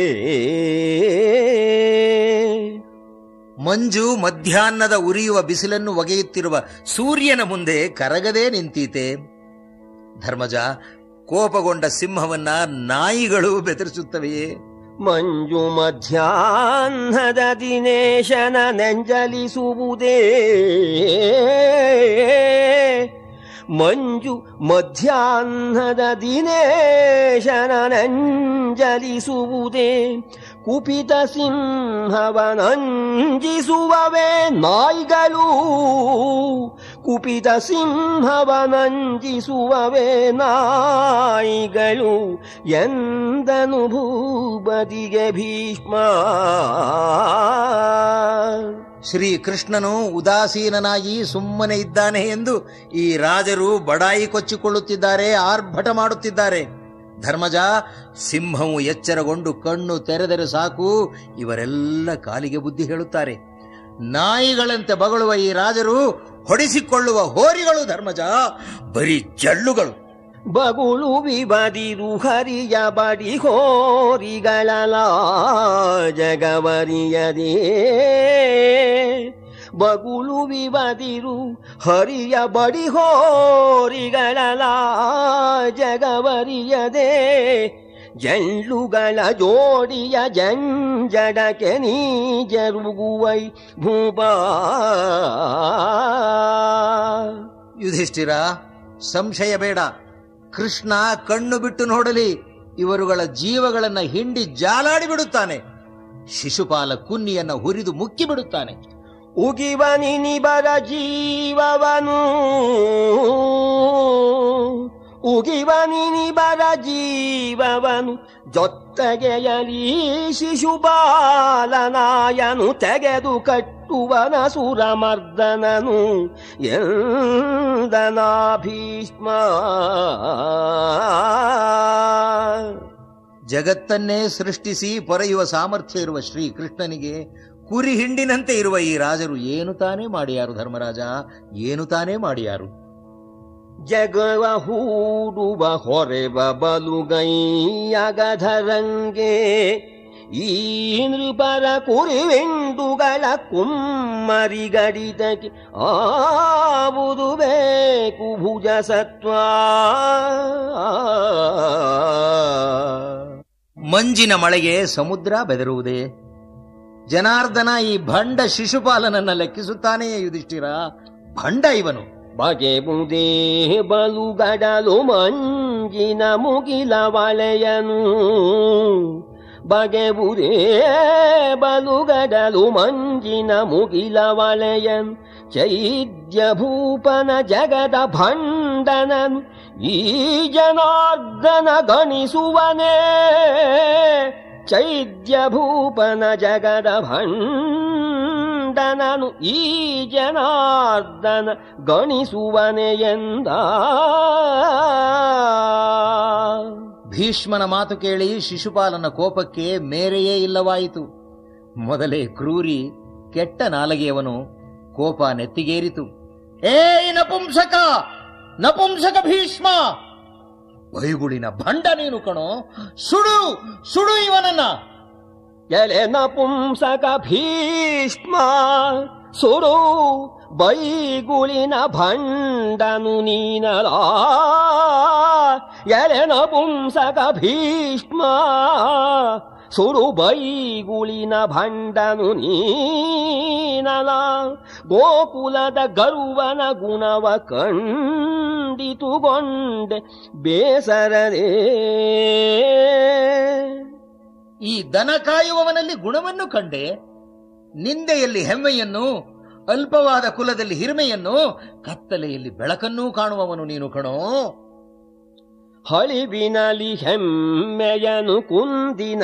ಮಂಜು ಮಧ್ಯಾಹ್ನದ ಉರಿಯುವ ಬಿಸಿಲನ್ನು ಒಗೆಯುತ್ತಿರುವ ಸೂರ್ಯನ ಮುಂದೆ ಕರಗದೆ ನಿಂತೀತೆ ಧರ್ಮಜ ಕೋಪಗೊಂಡ ಸಿಂಹವನ್ನ ನಾಯಿಗಳು ಬೆದರಿಸುತ್ತವೆಯೇ ಮಂಜು ಮಧ್ಯಾಹ್ನದ ದಿನೇಶನ ನೆಂಜಲಿಸುವುದೇ ಮಂಜು ಮಧ್ಯಾಹ್ನದ ದಿನೇಶನ ನೆಂಜಲಿಸುವುದೇ ಕುಪಿತ ಸಿಂಹವನಂಜಿಸುವವೇ ನಾಯಿಗಳು ಕುಪಿತ ಸಿಂಹವನಂಜಿಸುವವೇ ನಾಯಿಗಳು ಎಂದನು ಭೂಬದಿಗೆ ಭೀಷ್ಮ ಶ್ರೀ ಕೃಷ್ಣನು ಉದಾಸೀನನಾಗಿ ಸುಮ್ಮನೆ ಇದ್ದಾನೆ ಎಂದು ಈ ರಾಜರು ಬಡಾಯಿ ಕೊಚ್ಚಿಕೊಳ್ಳುತ್ತಿದ್ದಾರೆ ಆರ್ಭಟ ಮಾಡುತ್ತಿದ್ದಾರೆ ಧರ್ಮಜ ಸಿಂಹವು ಎಚ್ಚರಗೊಂಡು ಕಣ್ಣು ತೆರೆದರೆ ಸಾಕು ಇವರೆಲ್ಲ ಕಾಲಿಗೆ ಬುದ್ಧಿ ಹೇಳುತ್ತಾರೆ ನಾಯಿಗಳಂತೆ ಬಗಳುವ ಈ ರಾಜರು ಹೊಡಿಸಿಕೊಳ್ಳುವ ಹೋರಿಗಳು ಧರ್ಮಜ ಬರೀ ಜಳ್ಳುಗಳು ಬಗುಳು ವಿಬದಿರು ಹರಿಯ ಬಡಿ ಹೋರಿಗಳ ಜಗವರಿಯದೇ ಬಗುಳು ವಿಬದಿರು ಹರಿಯ ಬಡಿ ಹೋರಿಗಳ ಜಗವರಿಯದೆ ಜಳ್ಳುಗಳ ಜೋಡಿಯ ಜಂಜಡಕ್ಕೆ ನೀ ಜರುಗುವೈ ಭೂಪಾ ಯುಧಿಷ್ಠಿರ ಸಂಶಯ ಬೇಡ ಕೃಷ್ಣ ಕಣ್ಣು ಬಿಟ್ಟು ನೋಡಲಿ ಇವರುಗಳ ಜೀವಗಳನ್ನ ಹಿಂಡಿ ಜಾಲಾಡಿ ಬಿಡುತ್ತಾನೆ ಶಿಶುಪಾಲ ಕುನ್ನಿಯನ್ನ ಹುರಿದು ಮುಕ್ಕಿ ಬಿಡುತ್ತಾನೆ ಉಗಿವನಿ ನಿಬರ ಜೀವವನು ಉಗಿವನಿ ನಿಬರ ಜೀವವನು ಜೊತ್ತಗೆಯಲಿ ಶಿಶುಪಾಲನಾಯನು ತೆಗೆದು ಕಟ್ಟುವನ ಸುರಮರ್ದನನು ಎಂದನಾ ಭೀಷ್ಮ ಜಗತ್ತನ್ನೇ ಸೃಷ್ಟಿಸಿ ಪೊರೆಯುವ ಸಾಮರ್ಥ್ಯ ಇರುವ ಶ್ರೀ ಕೃಷ್ಣನಿಗೆ ಕುರಿ ಹಿಂಡಿನಂತೆ ಇರುವ ಈ ರಾಜರು ಏನು ತಾನೇ ಮಾಡಿಯಾರು ಧರ್ಮರಾಜ ಏನು ತಾನೇ ಮಾಡಿಯಾರು ಜಗವ ಹೂಡುವ ಹೊರೆವ ಬಲುಗೈಯಗಧರಂಗೆ ಈ ನೃಪರ ಕುರಿವೆಂಡುಗಳ ಕುಮ್ಮರಿಗಡಿದಕ್ಕೆ ಆವುದು ಬೇಕು ಭುಜ ಸತ್ವ ಮಂಜಿನ ಮಳೆಗೆ ಸಮುದ್ರ ಬೆದರುವುದೇ ಜನಾರ್ದನ ಈ ಭಂಡ ಶಿಶುಪಾಲನನ್ನ ಲೆಕ್ಕಿಸುತ್ತಾನೆಯೇ ಯುಧಿಷ್ಠಿರ ಭಂಡ ಇವನು ಬಗೆಬುದೇ ಬಲುಗಡಲು ಮಂಜಿನ ಮುಗಿಲ ವಳೆಯನು ಬಗೆಬುದೇ ಬಲುಗಡಲು ಮಂಜಿನ ಮುಗಿಲ ವಳೆಯನು ಚೈದ್ಯ ಭೂಪನ ಜಗದ ಭಂಡನನು ಈ ಜನಾರ್ದನ ಗಣಿಸುವನೇ ಚೈದ್ಯ ಭೂಪನ ಜಗದ ಭಂಡನನು ಈ ಜನಾರ್ದನ ಗಣಿಸುವನೆ ಎಂದ ಭೀಷ್ಮನ ಮಾತು ಕೇಳಿ ಶಿಶುಪಾಲನ ಕೋಪಕ್ಕೆ ಮೇರೆಯೇ ಇಲ್ಲವಾಯಿತು ಮೊದಲೇ ಕ್ರೂರಿ ಕೆಟ್ಟ ನಾಲಗೆಯವನು ಕೋಪ ನೆತ್ತಿಗೇರಿತು ಏ ನಪುಂಸಕ ನಪುಂಸಕ ಭೀಷ್ಮ ಬೈಗುಳಿನ ಭಂಡ ನೀನು ಕಣೋ ಸುಡು ಸುಡು ಇವನನ್ನ ಎಲೆ ನಪುಂಸಕ ಭೀಷ್ಮ ಸುಡು ಬೈಗುಳಿನ ಭಂಡನು ನೀನಲ ಎಲೆ ನಪುಂಸಕ ಭೀಷ್ಮ ಸುಡು ಬೈಗುಳಿನ ಭಂಡನು ನೀನಲ ಗೋಕುಲದ ಗರುವನ ಗುಣವ ಕಂಡಿತುಗೊಂಡೆ ಬೇಸರದೇ ಈ ದನ ಕಾಯುವವನಲ್ಲಿ ಗುಣವನ್ನು ಕಂಡೆ ನಿಂದೆಯಲ್ಲಿ ಹೆಮ್ಮೆಯನ್ನು ಅಲ್ಪವಾದ ಕುಲದಲ್ಲಿ ಹಿರಿಮೆಯನ್ನು ಕತ್ತಲೆಯಲ್ಲಿ ಬೆಳಕನ್ನೂ ಕಾಣುವವನು ನೀನು ಕಣೋ ಹಳಿವಿನಲಿ ಹೆಮ್ಮೆಯನು ಕುಂದಿನ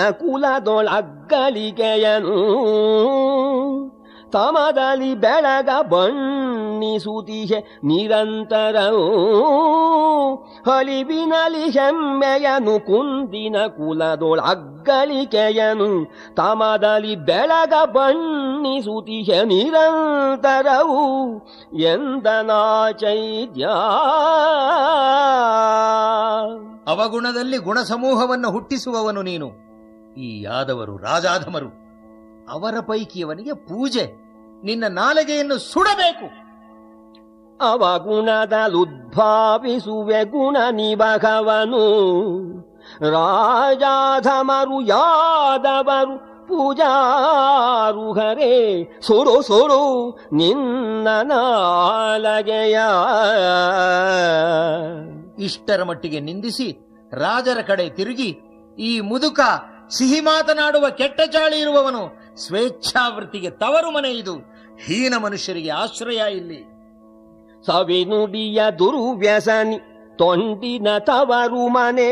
ಕುಲದೊಳಗ್ಗಲಿಗೆಯನು ತಮದಲ್ಲಿ ಬೆಳಗ ಬಣ್ಣಿಸುವ ಬಣ್ಣಿಸುತ್ತಿಹೆ ನಿರಂತರವೂ ಹಲಿವಿನಲಿ ಹೆಮ್ಮೆಯನು ಕುಂದಿನ ಕುಲದೊಳಗ್ಗಳಿಕೆಯನು ತಮದಲ್ಲಿ ಬೆಳಗ ಬಣ್ಣಿಸುತ್ತಿಹೆ ನಿರಂತರವು ಎಂದನಾ ಚೈದ್ಯ ಅವಗುಣದಲ್ಲಿ ಗುಣಸಮೂಹವನ್ನು ಹುಟ್ಟಿಸುವವನು ನೀನು ಈ ಯಾದವರು ರಾಜಾಧಮರು ಅವರ ಪೈಕಿಯವನಿಗೆ ಪೂಜೆ ನಿನ್ನ ನಾಲಿಗೆಯನ್ನು ಸುಡಬೇಕು ಅವಗುಣದಲುದ್ಭಾವಿಸುವೆ ಗುಣ ನಿಬಗವನು ರಾಜಾಧಮರು ಯಾದವರು ಪೂಜಾರುಹರೇ ಸುಡು ಸುಡು ನಿನ್ನ ನಾಲಗೆಯ ಇಷ್ಟರ ಮಟ್ಟಿಗೆ ನಿಂದಿಸಿ ರಾಜರ ಕಡೆ ತಿರುಗಿ ಈ ಮುದುಕ ಸಿಹಿ ಮಾತನಾಡುವ ಕೆಟ್ಟ ಚಾಳಿ ಇರುವವನು ಸ್ವೇಚ್ಛಾವೃತ್ತಿಗೆ ತವರು ಮನೆ ಇದು ಹೀನ ಮನುಷ್ಯರಿಗೆ ಆಶ್ರಯ ಇಲ್ಲಿ ಸವಿನುಡಿಯ ದುರ್ವ್ಯಸನಿ ತೊಂಡಿನ ತವರು ಮನೆ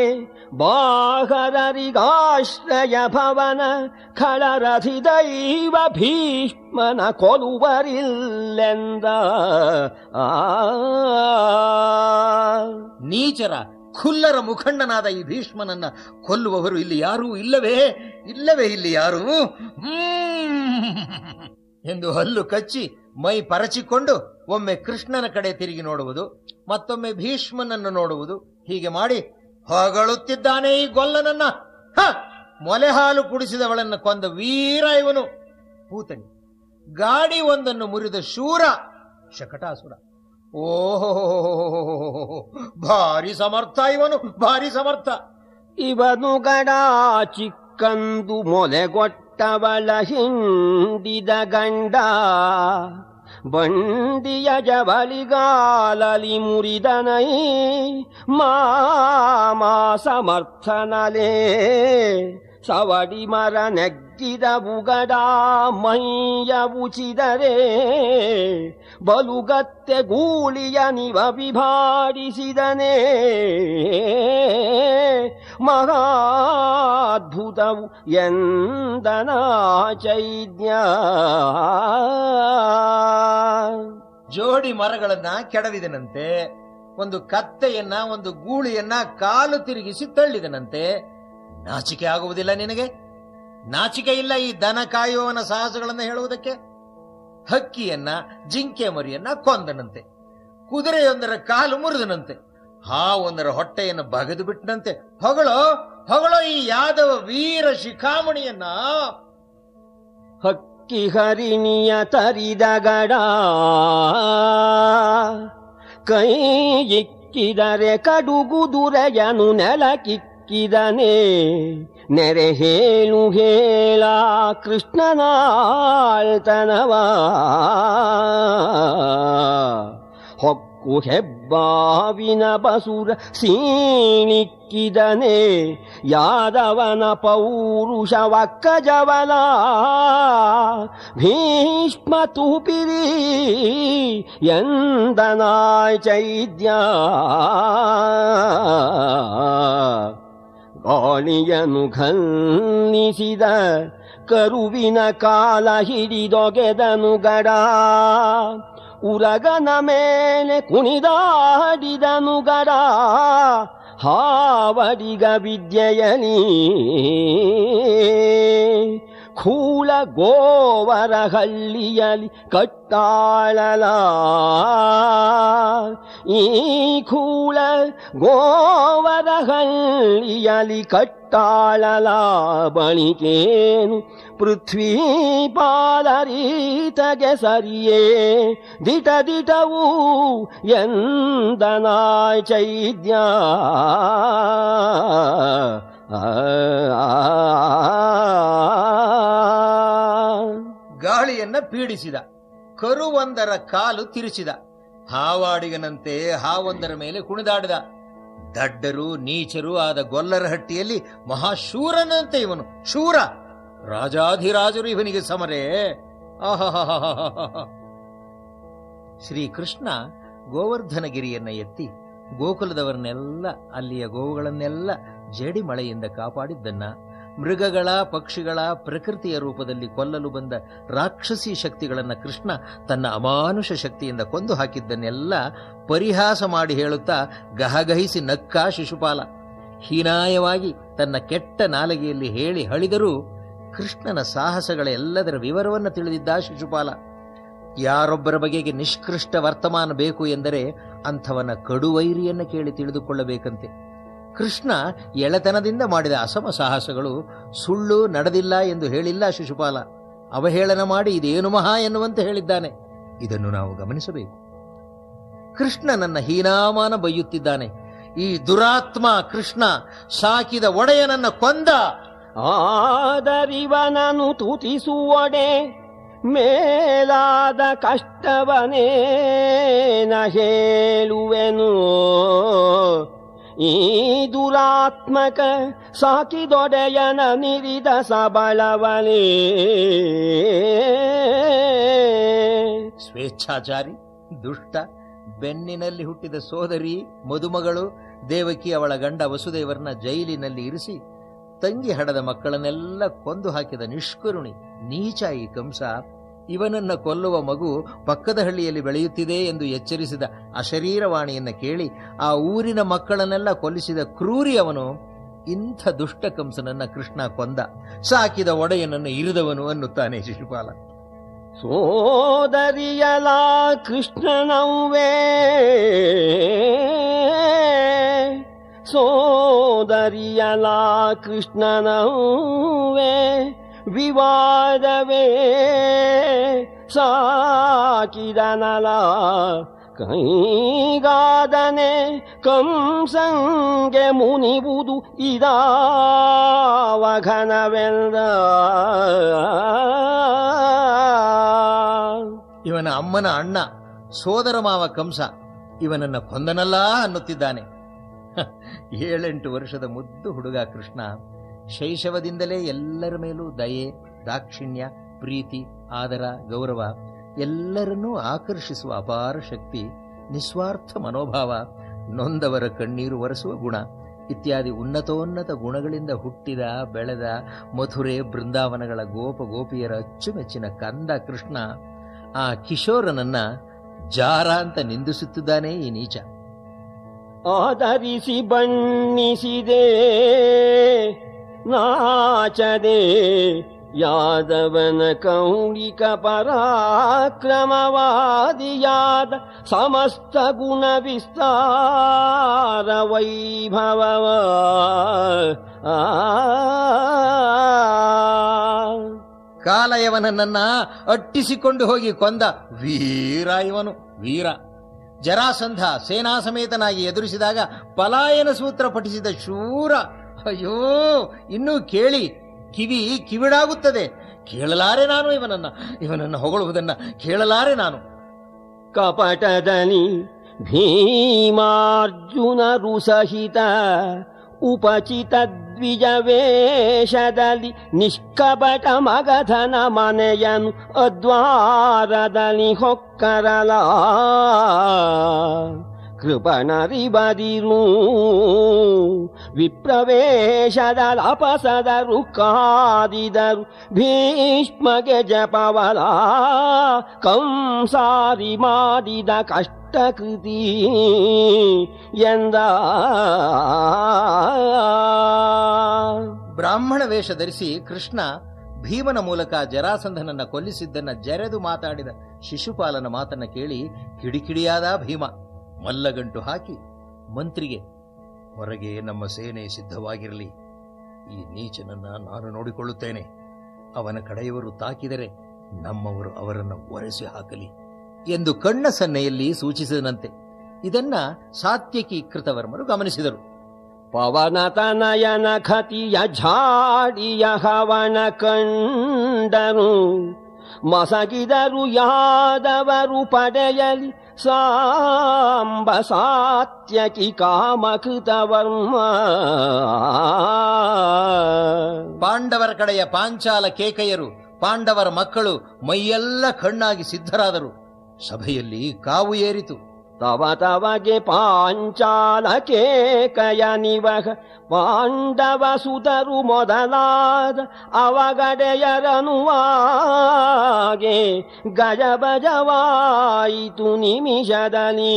ಬಾಹರರಿಗಾಶ್ರಯ ಭವನ ಖಳರಥಿ ದೈವ ಭೀಷ್ಮನ ಕೊಲುವರಿಲ್ಲೆಂದ ಆ ನೀಚರ ಖುಲ್ಲರ ಮುಖಂಡನಾದ ಈ ಭೀಷ್ಮನನ್ನ ಕೊಲ್ಲುವವರು ಇಲ್ಲಿ ಯಾರೂ ಇಲ್ಲವೇ ಇಲ್ಲವೇ ಇಲ್ಲಿ ಯಾರು ಹ್ಮ್. ಎಂದು ಹಲ್ಲು ಕಚ್ಚಿ ಮೈ ಪರಚಿಕೊಂಡು ಒಮ್ಮೆ ಕೃಷ್ಣನ ಕಡೆ ತಿರುಗಿ ನೋಡುವುದು ಮತ್ತೊಮ್ಮೆ ಭೀಷ್ಮನನ್ನು ನೋಡುವುದು ಹೀಗೆ ಮಾಡಿ ಹೊಗಳುತ್ತಿದ್ದಾನೆ ಈ ಗೊಲ್ಲನನ್ನ ಹ! ಮೊಲೆ ಹಾಲು ಕುಡಿಸಿದವಳನ್ನ ಕೊಂದ ವೀರ ಇವನು ಪೂತಣಿ ಗಾಡಿ ಒಂದನ್ನು ಮುರಿದ ಶೂರ ಶಕಟಾಸುರ ಓಹೋ ಭಾರಿ ಸಮರ್ಥ ಇವನು ಭಾರಿ ಸಮರ್ಥ ಇವನು ಗಡ ಚಿಕ್ಕಂದು ಮೊಲೆಗೊಟ್ಟವಳ ಹಿಂಡಿದ ಗಂಡ ಬಂಡಿಯ ಜವಳಿಗಾಲಲಿ ಮುರಿದನೈ ಮಾಮಾ ಸಮರ್ಥನಲೇ ಸವಡಿ ಮರ ನೆಗ್ಗಿದ ಬುಗಡ ಮೈಯ ಉಚಿದರೆ ಬಲುಗತ್ತೆ ಗೂಳಿಯ ನಿವ ವಿಭಾಡಿಸಿದನೇ ಮಹಾದ್ಭುತವು ಎಂದನ ಚೈದ್ಯ ಜೋಡಿ ಮರಗಳನ್ನ ಕೆಡವಿದನಂತೆ ಒಂದು ಕತ್ತೆಯನ್ನ ಒಂದು ಗೂಳಿಯನ್ನ ಕಾಲು ತಿರುಗಿಸಿ ತಳ್ಳಿದನಂತೆ ನಾಚಿಕೆ ಆಗುವುದಿಲ್ಲ ನಿನಗೆ ನಾಚಿಕೆ ಇಲ್ಲ ಈ ದನ ಕಾಯುವವನ ಸಾಹಸಗಳನ್ನು ಹೇಳುವುದಕ್ಕೆ ಹಕ್ಕಿಯನ್ನ ಜಿಂಕೆ ಮರಿಯನ್ನ ಕೊಂದನಂತೆ ಕುದುರೆಯೊಂದರ ಕಾಲು ಮುರಿದನಂತೆ ಹಾವೊಂದರ ಹೊಟ್ಟೆಯನ್ನು ಬಗೆದು ಬಿಟ್ಟನಂತೆ ಹೊಗಳೋ ಹೊಗಳೋ ಈ ಯಾದವ ವೀರ ಶಿಖಾಮಣಿಯನ್ನ ಹಕ್ಕಿ ಹರಿಣಿಯ ತರಿದ ಗಡ ಕೈ ಇಕ್ಕಿದರೆ ಕಡುಗು ದುರೆಯನು ನೆಲಕಿಕ್ಕಿದನೆ ನೆರೆ ಹೇಳು ಹೇಳ ಕೃಷ್ಣನಾಳ್ತನವ ಹೊಕ್ಕು ಹೆಬ್ಬಾವಿನ ಬಸುರ ಸೀಣಿಕ್ಕಿದನೆ ಯಾದವನ ಪೌರುಷವಕ್ಕ ಜವಲ ಭೀಷ್ಮ ತೂಪಿರಿ ಎಂದನಾಯ್ ಚೈದ್ಯ ಗಾಳಿಯನು ಘನ್ನಿಸಿದ ಕರುವಿನ ಕಾಲ ಹಿಡಿದೊಗೆದನು ಗಡ ಉರಗನ ಮೇಲೆ ಕುಣಿದಾಡಿದನು ಗಡ ಹಾವಡಿಗ ವಿದ್ಯೆಯಲಿ ಖೂಳ ಗೋವರ ಹಳ್ಳಿಯಲಿ ಕಟ್ಟಾಳಲ ಈ ಖೂಳ ಗೋವರ ಹಳ್ಳಿಯಲಿ ಕಟ್ಟಾಳಲ ಬಳಿಕೇನು ಪೃಥ್ವೀ ಪಾಲರೀತಗೆ ಸರಿಯೇ ದಿಟ ದಿಟವು ಎಂದನಾಯ್ ಚೈದ್ಯ ಗಾಳಿಯನ್ನ ಪೀಡಿಸಿದ ಕರುವೊಂದರ ಕಾಲು ತಿರುಚಿದ ಹಾವಾಡಿಗನಂತೆ ಹಾವೊಂದರ ಮೇಲೆ ಕುಣಿದಾಡಿದ ದಡ್ಡರು ನೀಚರು ಆದ ಗೊಲ್ಲರ ಹಟ್ಟಿಯಲ್ಲಿ ಮಹಾಶೂರನಂತೆ ಇವನು ಶೂರ ರಾಜಾಧಿರಾಜರು ಇವನಿಗೆ ಸಮರೇ ಆಹಾಹಾಹಾಹಾಹಾ. ಶ್ರೀಕೃಷ್ಣ ಗೋವರ್ಧನಗಿರಿಯನ್ನ ಎತ್ತಿ ಗೋಕುಲದವರನ್ನೆಲ್ಲ ಅಲ್ಲಿಯ ಗೋವುಗಳನ್ನೆಲ್ಲ ಜಡಿ ಮಳೆಯಿಂದ ಕಾಪಾಡಿದ್ದನ್ನ ಮೃಗಗಳ ಪಕ್ಷಿಗಳ ಪ್ರಕೃತಿಯ ರೂಪದಲ್ಲಿ ಕೊಲ್ಲಲು ಬಂದ ರಾಕ್ಷಸಿ ಶಕ್ತಿಗಳನ್ನ ಕೃಷ್ಣ ತನ್ನ ಅಮಾನುಷ ಶಕ್ತಿಯಿಂದ ಕೊಂದು ಹಾಕಿದ್ದನ್ನೆಲ್ಲ ಪರಿಹಾಸ ಮಾಡಿ ಹೇಳುತ್ತಾ ಗಹಗಹಿಸಿ ನಕ್ಕ ಶಿಶುಪಾಲ ಹೀನಾಯವಾಗಿ ತನ್ನ ಕೆಟ್ಟ ನಾಲಿಗೆಯಲ್ಲಿ ಹೇಳಿ ಹಳಿದರೂ ಕೃಷ್ಣನ ಸಾಹಸಗಳ ಎಲ್ಲದರ ವಿವರವನ್ನು ತಿಳಿದಿದ್ದ ಶಿಶುಪಾಲ ಯಾರೊಬ್ಬರ ಬಗೆಗೆ ನಿಷ್ಕೃಷ್ಟ ವರ್ತಮಾನ ಬೇಕು ಎಂದರೆ ಅಂಥವನ ಕಡುವೈರಿಯನ್ನು ಕೇಳಿ ತಿಳಿದುಕೊಳ್ಳಬೇಕಂತೆ ಕೃಷ್ಣ ಎಳೆತನದಿಂದ ಮಾಡಿದ ಅಸಮ ಸಾಹಸಗಳು ಸುಳ್ಳು ನಡೆದಿಲ್ಲ ಎಂದು ಹೇಳಿಲ್ಲ ಶಿಶುಪಾಲ ಅವಹೇಳನ ಮಾಡಿ ಇದೇನು ಮಹಾ ಎನ್ನುವಂತೆ ಹೇಳಿದ್ದಾನೆ ಇದನ್ನು ನಾವು ಗಮನಿಸಬೇಕು ಕೃಷ್ಣ ನನ್ನ ಹೀನಾಮಾನ ಬೈಯುತ್ತಿದ್ದಾನೆ ಈ ದುರಾತ್ಮ ಕೃಷ್ಣ ಸಾಕಿದ ಒಡೆಯನನ್ನ ಕೊಂದ ಆದರಿವನನು ತುತಿಸುವಡೆ ಮೇಲಾದ ಕಷ್ಟವನೇನ ಹೇಳುವೆನು ಈ ದುರಾತ್ಮಕ ಸಾಕಿದೊಡೆಯನ ನಿರಿದ ಸಬಳವನೇ ಸ್ವೇಚ್ಛಾಚಾರಿ ದುಷ್ಟ ಬೆನ್ನಿನಲ್ಲಿ ಹುಟ್ಟಿದ ಸೋದರಿ ಮದುಮಗಳು ದೇವಕಿ ಅವಳ ಗಂಡ ವಸುದೇವರನ್ನ ಜೈಲಿನಲ್ಲಿ ಇರಿಸಿ ತಂಗಿ ಹಡದ ಮಕ್ಕಳನ್ನೆಲ್ಲ ಕೊಂದು ಹಾಕಿದ ನಿಷ್ಕರುಣಿ ನೀಚ ಈ ಕಂಸ ಇವನನ್ನ ಕೊಲ್ಲುವ ಮಗು ಪಕ್ಕದ ಹಳ್ಳಿಯಲ್ಲಿ ಬೆಳೆಯುತ್ತಿದೆ ಎಂದು ಎಚ್ಚರಿಸಿದ ಅಶರೀರವಾಣಿಯನ್ನ ಕೇಳಿ ಆ ಊರಿನ ಮಕ್ಕಳನ್ನೆಲ್ಲ ಕೊಲ್ಲಿಸಿದ ಕ್ರೂರಿ ಅವನು ಇಂಥ ದುಷ್ಟ ಕಂಸನನ್ನ ಕೃಷ್ಣ ಕೊಂದ ಸಾಕಿದ ಒಡೆಯನನ್ನು ಇರಿದವನು ಅನ್ನುತ್ತಾನೆ ಶಿಶುಪಾಲ ಸೋದರಿಯಲ ಕೃಷ್ಣನವ್ವೇ ಸೋದರಿಯಲ ಕೃಷ್ಣನವ್ವೇ ವಿವಾದವೇ ಸಾಕಿದನಲ ಕೈಗಾದನೆ ಕಂಸಂಗೆ ಮುನಿಬುದು ಇದಾವಘನವೆಂದ ಇವನ ಅಮ್ಮನ ಅಣ್ಣ ಸೋದರ ಮಾವ ಕಂಸ ಇವನನ್ನ ಕೊಂದನಲ್ಲ ಅನ್ನುತ್ತಿದ್ದಾನೆ ಹ, ಏಳೆಂಟು ವರ್ಷದ ಮುದ್ದು ಹುಡುಗ ಕೃಷ್ಣ ಶೈಶವದಿಂದಲೇ ಎಲ್ಲರ ಮೇಲೂ ದಯೆ ದಾಕ್ಷಿಣ್ಯ ಪ್ರೀತಿ ಆದರ ಗೌರವ ಎಲ್ಲರನ್ನೂ ಆಕರ್ಷಿಸುವ ಅಪಾರ ಶಕ್ತಿ ನಿಸ್ವಾರ್ಥ ಮನೋಭಾವ ನೊಂದವರ ಕಣ್ಣೀರು ಒರೆಸುವ ಗುಣ ಇತ್ಯಾದಿ ಉನ್ನತೋನ್ನತ ಗುಣಗಳಿಂದ ಹುಟ್ಟಿದ ಬೆಳೆದ ಮಥುರೆ ಬೃಂದಾವನಗಳ ಗೋಪ ಗೋಪಿಯರ ಅಚ್ಚುಮೆಚ್ಚಿನ ಕಂದ ಕೃಷ್ಣ ಆ ಕಿಶೋರನನ್ನ ಜಾರ ಅಂತ ನಿಂದಿಸುತ್ತಿದ್ದಾನೆ ಈ ನೀಚ ಆಧರಿಸಿ ಬಣ್ಣಿಸಿದೆ ನಾಚದೆ ಯಾದವನ ಕೌಳಿಕ ಪರಾಕ್ರಮವಾದಿಯಾದ ಸಮಸ್ತ ಗುಣ ವಿಸ್ತಾರ ವೈಭವವ ಆ ಕಾಲಯವನನ್ನ ಅಟ್ಟಿಸಿಕೊಂಡು ಹೋಗಿ ಕೊಂದ ವೀರ ಇವನು ವೀರ ಜರಾಸಂಧ ಸೇನಾ ಸಮೇತನಾಗಿ ಎದುರಿಸಿದಾಗ ಪಲಾಯನ ಸೂತ್ರ ಪಠಿಸಿದ ಶೂರ ಅಯ್ಯೋ ಇನ್ನೂ ಕೇಳಿ ಕಿವಿ ಕಿವಿಡಾಗುತ್ತದೆ ಕೇಳಲಾರೆ ನಾನು ಇವನನ್ನ ಇವನನ್ನ ಹೊಗಳುವುದನ್ನ ಕೇಳಲಾರೆ ನಾನು ಕಪಟದಲ್ಲಿ ಭೀಮಾರ್ಜುನರು ಸಹಿತ ಉಪಚಿತ ದ್ವಿಜ ವೇಷದಲ್ಲಿ ನಿಷ್ಕಪಟ ಮಗಧನ ಮನೆಯನು ಅದ್ವಾರದಲ್ಲಿ ಹೊಕ್ಕರಲ ಕೃಪಣರಿ ಬದಿರು ವಿಪ್ರವೇಶದ ಅಪಸದರು ಕಾದಿದರು ಭೀಷ್ಮಗೆ ಜಪವಲ ಕಂಸಾರಿ ಮಾಡಿದ ಕಷ್ಟಕೃತಿ ಎಂದ ಬ್ರಾಹ್ಮಣ ವೇಷ ಧರಿಸಿ ಕೃಷ್ಣ ಭೀಮನ ಮೂಲಕ ಜರಾಸಂಧನನ್ನ ಕೊಲ್ಲಿಸಿದ್ದನ್ನ ಜರೆದು ಮಾತಾಡಿದ ಶಿಶುಪಾಲನ ಮಾತನ್ನ ಕೇಳಿ ಕಿಡಿಕಿಡಿಯಾದ ಭೀಮ ಮಲ್ಲಗಂಟು ಹಾಕಿ ಮಂತ್ರಿಗೆ ಹೊರಗೆ ನಮ್ಮ ಸೇನೆ ಸಿದ್ಧವಾಗಿರಲಿ ಈ ನೀಚನನ್ನ ನಾನು ನೋಡಿಕೊಳ್ಳುತ್ತೇನೆ ಅವನ ಕಡೆಯವರು ತಾಕಿದರೆ ನಮ್ಮವರು ಅವರನ್ನು ಒರೆಸಿ ಹಾಕಲಿ ಎಂದು ಕಣ್ಣ ಸನ್ನೆಯಲ್ಲಿ ಸೂಚಿಸಿದನಂತೆ ಇದನ್ನ ಸಾತ್ಯಕಿ ಕೃತವರ್ಮರು ಗಮನಿಸಿದರು ಪವನತನಯನ ಖತಿಯ ಝಾಡಿಯ ಹವನ ಕಂಡರು ಮಸಗಿದರು ಯಾದವರು ಪಡೆಯಲಿ ಸಾಂಬ ಸಾತ್ಯಕಿ ಕಾಮಕೃತವರ್ಮ ಪಾಂಡವರ ಕಡೆಯ ಪಾಂಚಾಲ ಕೇಕೆಯರು ಪಾಂಡವರ ಮಕ್ಕಳು ಮೈಯೆಲ್ಲ ಕಣ್ಣಾಗಿ ಸಿದ್ಧರಾದರು ಸಭೆಯಲ್ಲಿ ಕಾವು ಏರಿತು ತವ ತವಗೆ ಪಾಂಚಾಲಕೆ ಕಯ ನಿವಹ ಪಾಂಡವ ಸುತರು ಮೊದಲಾದ ಅವಗಡೆಯರನುವಾಗೆ ಗಜಬಜವಾಯಿತು ನಿಮಿಷದಲ್ಲಿ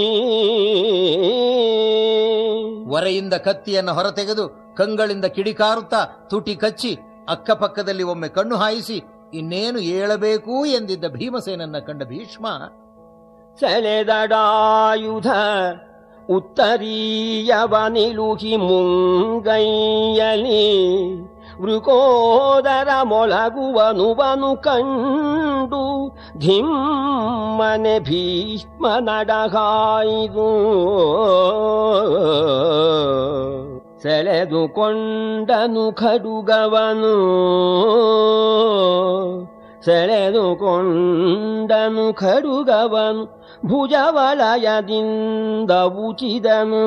ವರೆಯಿಂದ ಕತ್ತಿಯನ್ನು ಹೊರತೆಗೆದು ಕಂಗಳಿಂದ ಕಿಡಿಕಾರುತ್ತಾ ತುಟಿ ಕಚ್ಚಿ ಅಕ್ಕಪಕ್ಕದಲ್ಲಿ ಒಮ್ಮೆ ಕಣ್ಣು ಹಾಯಿಸಿ ಇನ್ನೇನು ಏಳಬೇಕು ಎಂದಿದ್ದ ಭೀಮಸೇನನ್ನ ಕಂಡ ಭೀಷ್ಮ ಸೆಳೆದಡಾಯುಧ ಉತ್ತರೀಯವ ನಿಲುಕಿ ಮುಂಗೈಯಲಿ ವೃಕೋದರ ಮೊಳಗುವನುವನು ಕಂಡು ಧಿಮ್ಮನೆ ಭೀಷ್ಮ ನಡಗಾಯಿದು ಸೆಳೆದುಕೊಂಡನು ಖಡುಗವನು ಸೆಳೆದುಕೊಂಡನು ಖಡುಗವನು ಭುಜವಲಯದಿಂದ ಉಚಿದನು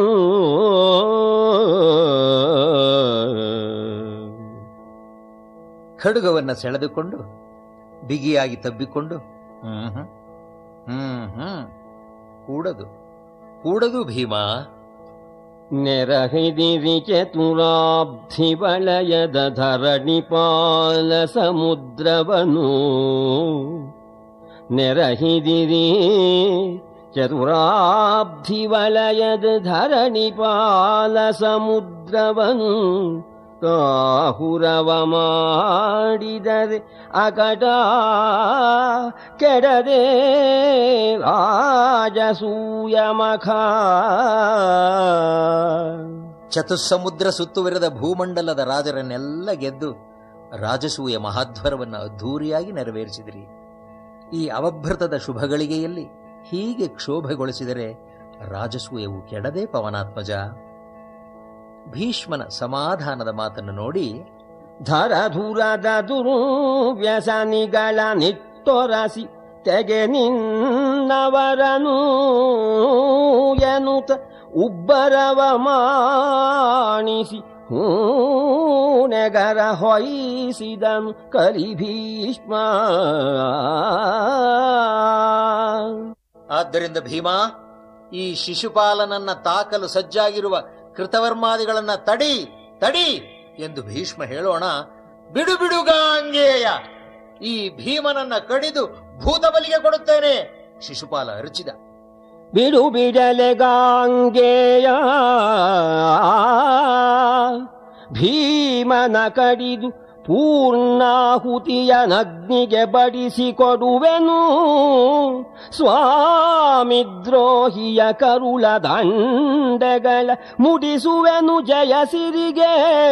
ಖಡ್ಗವನ್ನ ಸೆಳೆದುಕೊಂಡು ಬಿಗಿಯಾಗಿ ತಬ್ಬಿಕೊಂಡು ಹ್ಮ್ ಹ್ಮ್. ಹ್ಮ್ ಹ್ಮ್ ಕೂಡದು ಕೂಡದು ಭೀಮ ನೆರಹಿದಿರಿ ಚತುರಾಬ್ಧಿ ವಲಯದ ಧರಣಿಪಾಲ ಸಮುದ್ರವನು ನೆರಹಿದಿರಿ ಚತುರಾಬ್ಧಿ ವಲಯದ ಧರಣಿಪಾಲ ಸಮುದ್ರವನು ಕಾಹುರವ ಮಾಡಿದರೆ ಅಕಟ ಕೆಡದೆ ರಾಜಸೂಯ ಮಖ ಚತುಸ್ಸಮುದ್ರ ಸುತ್ತುವರೆದ ಭೂಮಂಡಲದ ರಾಜರನ್ನೆಲ್ಲ ಗೆದ್ದು ರಾಜಸೂಯ ಮಹಾಧ್ವರವನ್ನು ಅದ್ಧೂರಿಯಾಗಿ ನೆರವೇರಿಸಿದಿರಿ ಈ ಅವಭೃತದ ಶುಭಗಳಿಗೆಯಲ್ಲಿ ಹೀಗೆ ಕ್ಷೋಭೆಗೊಳಿಸಿದರೆ ರಾಜಸೂಯವು ಕೆಡದೆ ಪವನಾತ್ಮಜ ಭೀಷ್ಮನ ಸಮಾಧಾನದ ಮಾತನ್ನು ನೋಡಿ ಧರಧುರದ ದುರ್ವ್ಯಸನಿಗಳ ನಿಟ್ಟೊರಸಿ ತೆಗೆ ನಿನ್ನವರನು ಎನ್ನುತ್ತ ಉಬ್ಬರವ ಮಾಣಿಸಿ ಹೂನೆಗರ ಹೊಯ್ಸಿದನು ಕಲಿ ಭೀಷ್ಮ ಆದ್ದರಿಂದ ಭೀಮಾ ಈ ಶಿಶುಪಾಲನನ್ನ ತಾಕಲು ಸಜ್ಜಾಗಿರುವ ಕೃತವರ್ಮಾದಿಗಳನ್ನ ತಡಿ ತಡಿ ಎಂದು ಭೀಷ್ಮ ಹೇಳೋಣ ಬಿಡು ಬಿಡು ಗಾಂಗೇಯ ಈ ಭೀಮನನ್ನ ಕಡಿದು ಭೂತಬಲಿಗೆ ಕೊಡುತ್ತೇನೆ ಶಿಶುಪಾಲ ಅರಚಿದ ಬಿಡು ಬಿಡಲೆ ಗಾಂಗೆಯ ಭೀಮನ ಕಡಿದು ಪೂರ್ಣಾಹುತಿಯ ನಗ್ನಿಗೆ ಬಡಿಸಿಕೊಡುವೆನು ಸ್ವಾಮಿ ದ್ರೋಹಿಯ ಕರುಳ ದಂಡೆಗಳ ಮುಡಿಸುವೆನು ಜಯಸಿರಿಗೆ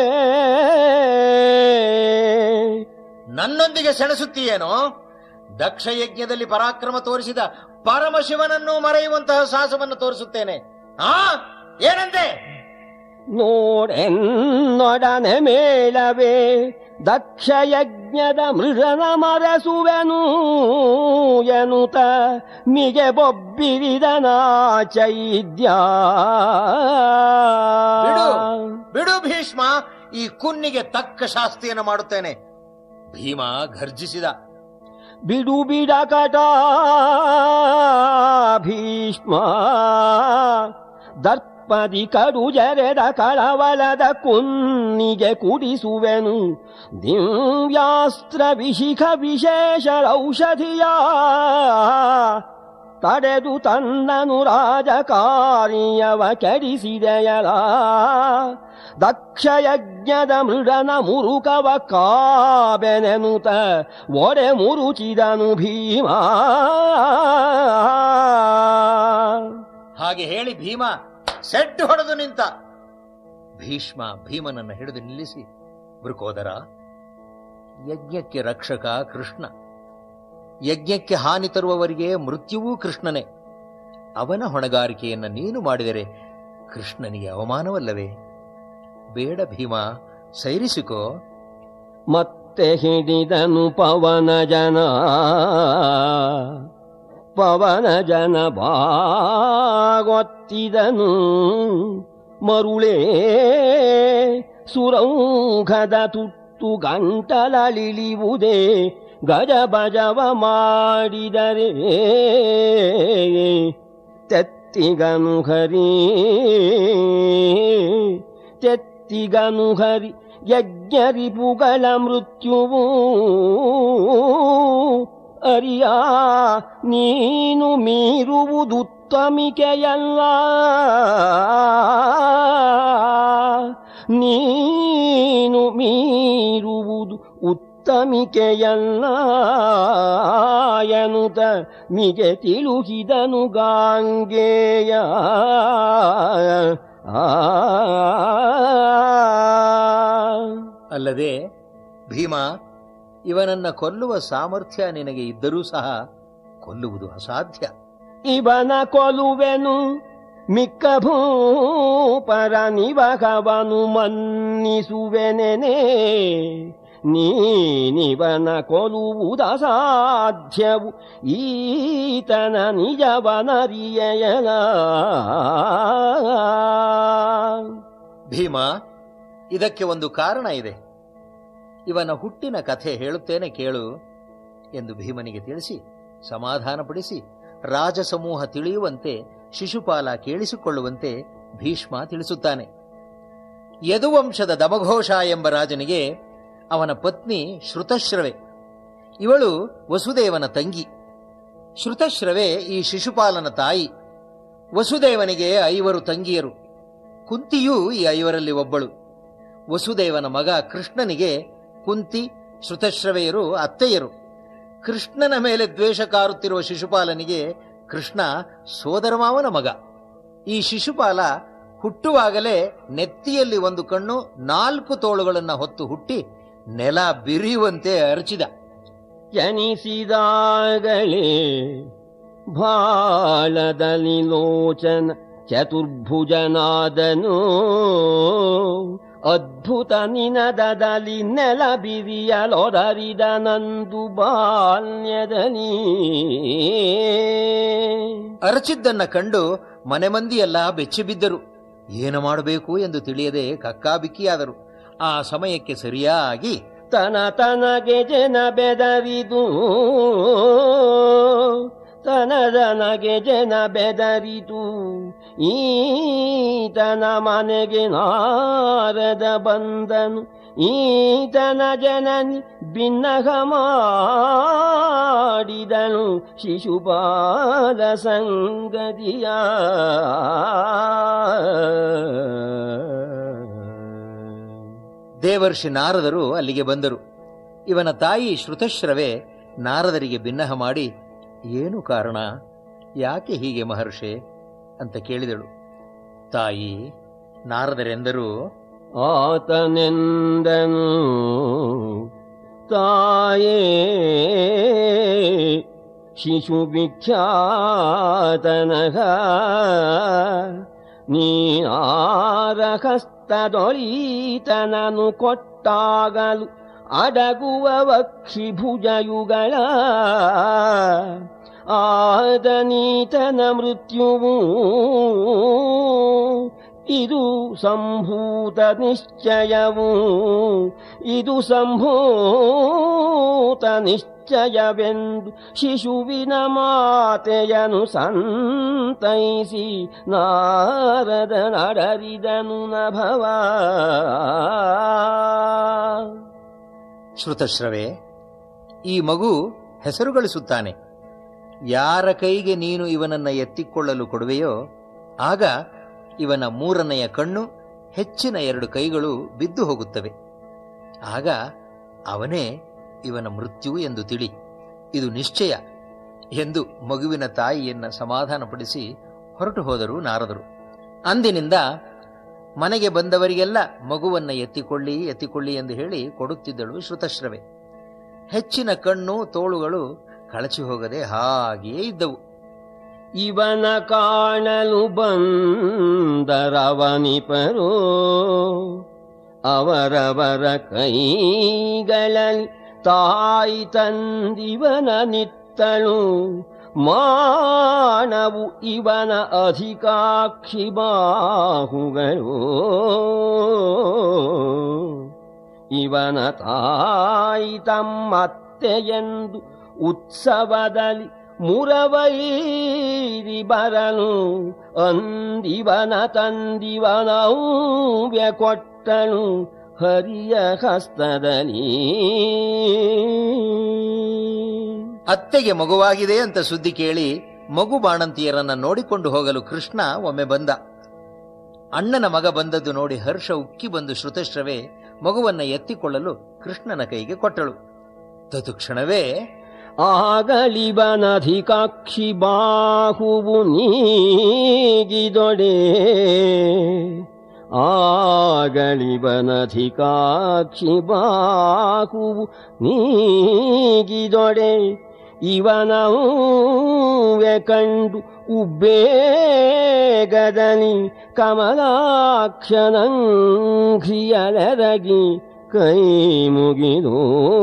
ನನ್ನೊಂದಿಗೆ ಸೆಣಸುತ್ತೀಯೇನೋ ದಕ್ಷ ಯಜ್ಞದಲ್ಲಿ ಪರಾಕ್ರಮ ತೋರಿಸಿದ ಪರಮಶಿವನನ್ನು ಮರೆಯುವಂತಹ ಸಾಹಸವನ್ನು ತೋರಿಸುತ್ತೇನೆ ಆ ಏನಂದೆ ನೋಡೆನ್ನೊಡನೆ ಮೇಳವೇ ದಕ್ಷ ಯಜ್ಞದ ಮೃಗನ ಮರೆಸುವೆನು ಎನುತ ಮಿಗೆ ಬೊಬ್ಬಿರಿದನ ಚೈದ್ಯ ಬಿಡು ಬಿಡು ಭೀಷ್ಮ ಈ ಕುನ್ನಿಗೆ ತಕ್ಕ ಶಾಸ್ತಿಯನ್ನು ಮಾಡುತ್ತೇನೆ ಭೀಮ ಘರ್ಜಿಸಿದ ಬಿಡು ಬಿಡ ಕಟ ಭೀಷ್ಮ ದರ್ಪದಿ ಕಡು ಜರೆದ ಕಳವಲದ ಕುನ್ನಿಗೆ ಕುಡಿಸುವೆನು ದಿವ್ಯಾಸ್ತ್ರ ವಿಶಿಖ ವಿಶೇಷ ಔಷಧಿಯ ತಡೆದು ತನ್ನನು ರಾಜಕಾರ್ಯವ ಕೆಡಿಸಿದೆಯಲ ದಕ್ಷಯಜ್ಞದ ಮೃಡನ ಮುರುಕವ ಕಾಬೆನೆನುತ ಒಡೆ ಮುರುಚಿದನು ಭೀಮ ಹಾಗೆ ಹೇಳಿ ಭೀಮ ಸೆಡ್ಡು ಹೊಡೆದು ನಿಂತ ಭೀಷ್ಮ ಭೀಮನನ್ನ ಹಿಡಿದು ನಿಲ್ಲಿಸಿ ಬೃಕೋದರ ಯಜ್ಞಕ್ಕೆ ರಕ್ಷಕ ಕೃಷ್ಣ ಯಜ್ಞಕ್ಕೆ ಹಾನಿ ತರುವವರಿಗೆ ಮೃತ್ಯುವೂ ಕೃಷ್ಣನೇ ಅವನ ಹೊಣೆಗಾರಿಕೆಯನ್ನ ನೀನು ಮಾಡಿದರೆ ಕೃಷ್ಣನಿಗೆ ಅವಮಾನವಲ್ಲವೇ ಬೇಡ ಭೀಮ ಸೈರಿಸಿಕೋ ಮತ್ತೆ ಹಿಡಿದನು ಪವನ ಜನ ಪವನ ಜನ ಬಾಗೊತ್ತಿದನು ಮರುಳೇ ಸುರೌಘದ ತುತ್ತು ಗಂಟಲಳಿಲಿವುದೇ ಗಜ ಬಜವ ಮಾಡಿದರೆ ತೆತ್ತ ತೆತ್ತಿಗನು ಹರಿ ತೆತ್ತಿಗನು ಹರಿ ಯಜ್ಞರಿಪುಗಳ ಮೃತ್ಯುವು ಅರಿಯ ನೀನು ಮೀರುವುದುತ್ತಮಿಕೆಯಲ್ಲ ನೀನು ಮೀರುವುದು ಉತ್ತಮಿಕೆಯಲ್ಲ ಎನ್ನುತ್ತ ಮಿಗೆ ತಿಳುಹಿದನು ಗಾಂಗೆಯ ಅಲ್ಲದೆ ಭೀಮ ಇವನನ್ನ ಕೊಲ್ಲುವ ಸಾಮರ್ಥ್ಯ ನಿನಗೆ ಇದ್ದರೂ ಸಹ ಕೊಲ್ಲುವುದು ಅಸಾಧ್ಯ ಇವನ ಕೊಲುವೆನು ಮಿಕ್ಕ ಭೂಪರ ನಿವಹವನು ಮನ್ನಿಸುವೆನೆನೆ ನೀನಿವನ ಕೊಲುವುದ ಸಾಧ್ಯವು ಈತನ ನಿಜವನರಿಯಲ ಭೀಮ ಇದಕ್ಕೆ ಒಂದು ಕಾರಣ ಇದೆ ಇವನ ಹುಟ್ಟಿನ ಕಥೆ ಹೇಳುತ್ತೇನೆ ಕೇಳು ಎಂದು ಭೀಮನಿಗೆ ತಿಳಿಸಿ ಸಮಾಧಾನಪಡಿಸಿ ರಾಜಸಮೂಹ ತಿಳಿಯುವಂತೆ ಶಿಶುಪಾಲ ಕೇಳಿಸಿಕೊಳ್ಳುವಂತೆ ಭೀಷ್ಮ ತಿಳಿಸುತ್ತಾನೆ ಯದುವಂಶದ ದಮಘೋಷ ಎಂಬ ರಾಜನಿಗೆ ಅವನ ಪತ್ನಿ ಶ್ರುತಶ್ರವೆ ಇವಳು ವಸುದೇವನ ತಂಗಿ ಶ್ರುತಶ್ರವೆ ಈ ಶಿಶುಪಾಲನ ತಾಯಿ ವಸುದೇವನಿಗೆ ಐವರು ತಂಗಿಯರು ಕುಂತಿಯೂ ಈ ಐವರಲ್ಲಿ ಒಬ್ಬಳು ವಸುದೇವನ ಮಗ ಕೃಷ್ಣನಿಗೆ ಕುಂತಿ ಶ್ರುತಶ್ರವೆಯರು ಅತ್ತೆಯರು ಕೃಷ್ಣನ ಮೇಲೆ ದ್ವೇಷ ಕಾರುತ್ತಿರುವ ಶಿಶುಪಾಲನಿಗೆ ಕೃಷ್ಣ ಸೋದರಮಾವನ ಮಗ ಈ ಶಿಶುಪಾಲ ಹುಟ್ಟುವಾಗಲೇ ನೆತ್ತಿಯಲ್ಲಿ ಒಂದು ಕಣ್ಣು ನಾಲ್ಕು ತೋಳುಗಳನ್ನ ಹೊತ್ತು ಹುಟ್ಟಿ ನೆಲ ಬಿರಿಯುವಂತೆ ಅರಚಿದ ಜನಿಸಿದಾಗಲೇ ಬಾಳದಲ್ಲಿ ಲೋಚನ ಚತುರ್ಭುಜನಾದನು ಅದ್ಭುತ ನಿನದದಲ್ಲಿ ನೆಲ ಬಿರಿಯಲೊರರಿದ ನಂದು ಬಾಲ್ಯದಲ್ಲಿ ಅರಚಿದ್ದನ್ನ ಕಂಡು ಮನೆ ಮಂದಿಯೆಲ್ಲ ಬೆಚ್ಚಿಬಿದ್ದರು ಏನು ಮಾಡಬೇಕು ಎಂದು ತಿಳಿಯದೆ ಕಕ್ಕಾಬಿಕ್ಕಿಯಾದರು ಆ ಸಮಯಕ್ಕೆ ಸರಿಯಾಗಿ ತನ ತನಗೆ ಜನ ಬೆದರಿದು ತನದನಗೆ ಜನ ಬೆದರಿತು ಈತನ ಮನೆಗೆ ನಾರದ ಬಂದನು ಈತನ ಜನನಿ ಭಿನ್ನಹ ಮಾಡಿದನು ಶಿಶುಪಾಲ ಸಂಗತಿಯ ದೇವರ್ಷಿ ನಾರದರು ಅಲ್ಲಿಗೆ ಬಂದರು ಇವನ ತಾಯಿ ಶ್ರುತಶ್ರವೆ ನಾರದರಿಗೆ ಬಿನ್ನಹ ಮಾಡಿ ಏನು ಕಾರಣ ಯಾಕೆ ಹೀಗೆ ಮಹರ್ಷೆ ಅಂತ ಕೇಳಿದಳು ತಾಯಿ ನಾರದರೆಂದರು ಆತನೆಂದನು ತಾಯೇ ಶಿಶು ವಿಖ್ಯಾತನಗ ನೀನಾರಹಸ್ತದೊಳೀತನನು ಕೊಟ್ಟಾಗಲು ಅಡಗುವ ವಕ್ಷಿ ಭುಜಯುಗಳ ಆದನೀತನ ಮೃತ್ಯುವು ಇದು ಸಂಭೂತ ನಿಶ್ಚಯವು ಇದು ಸಂಭೂತ ನಿಶ್ಚಯವೆಂದು ಶಿಶುವಿನ ಮಾತೆಯನು ಸಂತೈಸಿ ನಾರದ ನಡರಿದನು ನಭವ ಶ್ರುತಶ್ರವೆ ಈ ಮಗು ಹೆಸರು ಗಳಿಸುತ್ತಾನೆ ಯಾರ ಕೈಗೆ ನೀನು ಇವನನ್ನ ಎತ್ತಿಕೊಳ್ಳಲು ಕೊಡುವೆಯೋ ಆಗ ಇವನ ಮೂರನೆಯ ಕಣ್ಣು ಹೆಚ್ಚಿನ ಎರಡು ಕೈಗಳು ಬಿದ್ದು ಹೋಗುತ್ತವೆ ಆಗ ಅವನೇ ಇವನ ಮೃತ್ಯು ಎಂದು ತಿಳಿ ಇದು ನಿಶ್ಚಯ ಎಂದು ಮಗುವಿನ ತಾಯಿಯನ್ನ ಸಮಾಧಾನಪಡಿಸಿ ಹೊರಟು ಹೋದರು ನಾರದರು ಅಂದಿನಿಂದ ಮನೆಗೆ ಬಂದವರಿಗೆಲ್ಲ ಮಗುವನ್ನ ಎತ್ತಿಕೊಳ್ಳಿ ಎತ್ತಿಕೊಳ್ಳಿ ಎಂದು ಹೇಳಿ ಕೊಡುತ್ತಿದ್ದಳು ಶ್ರುತಶ್ರವೆ ಹೆಚ್ಚಿನ ಕಣ್ಣು ತೋಳುಗಳು ಕಳಚಿ ಹೋಗದೆ ಹಾಗೆಯೇ ಇದ್ದವು ಇವನ ಕಾಣಲು ಬಂದರವನಿಪರು ಅವರವರ ಕೈಗಳಲ್ಲಿ ತಾಯಿ ತಂದಿವನ ನಿತ್ತಳು ಮಾನವು ಇವನ ಅಧಿಕಾಕ್ಷಿ ಬಾಹುಗಳು ಇವನ ತಾಯಿ ತಮ್ಮತ್ತೆಯೆಂದು ಉತ್ಸವದಲ್ಲಿ ಮುರವೈರಿ ಬರನು ಅಂದಿವನ ತಂದಿವನವ್ಯ ಕೊಟ್ಟನು ಹರಿಯ ಹಸ್ತದಲ್ಲಿ ಅತ್ತೆಗೆ ಮಗುವಾಗಿದೆ ಅಂತ ಸುದ್ದಿ ಕೇಳಿ ಮಗು ಬಾಣಂತಿಯರನ್ನ ನೋಡಿಕೊಂಡು ಹೋಗಲು ಕೃಷ್ಣ ಒಮ್ಮೆ ಬಂದ ಅಣ್ಣನ ಮಗ ಬಂದದ್ದು ನೋಡಿ ಹರ್ಷ ಉಕ್ಕಿ ಬಂದು ಶ್ರುತಶ್ರವೇ ಮಗುವನ್ನ ಎತ್ತಿಕೊಳ್ಳಲು ಕೃಷ್ಣನ ಕೈಗೆ ಕೊಟ್ಟಳು ತದುಕ್ಷಣವೇ ಆಗಲಿಬನಧಿಕಾಕ್ಷಿ ಬಾಹುವು ನೀಗಿದೊಡೆ ಆಗಲಿಬನಧಿಕಾಕ್ಷಿ ಬಾಹುವು ನೀಗಿದೊಡೆ ಇವನವ್ಯ ಕಂಡು ಉಬ್ಬೇಗದನಿ ಕಮಲಾಕ್ಷನಂಘ್ರಿಯಲೆರಗಿ ಕೈ ಮುಗಿದು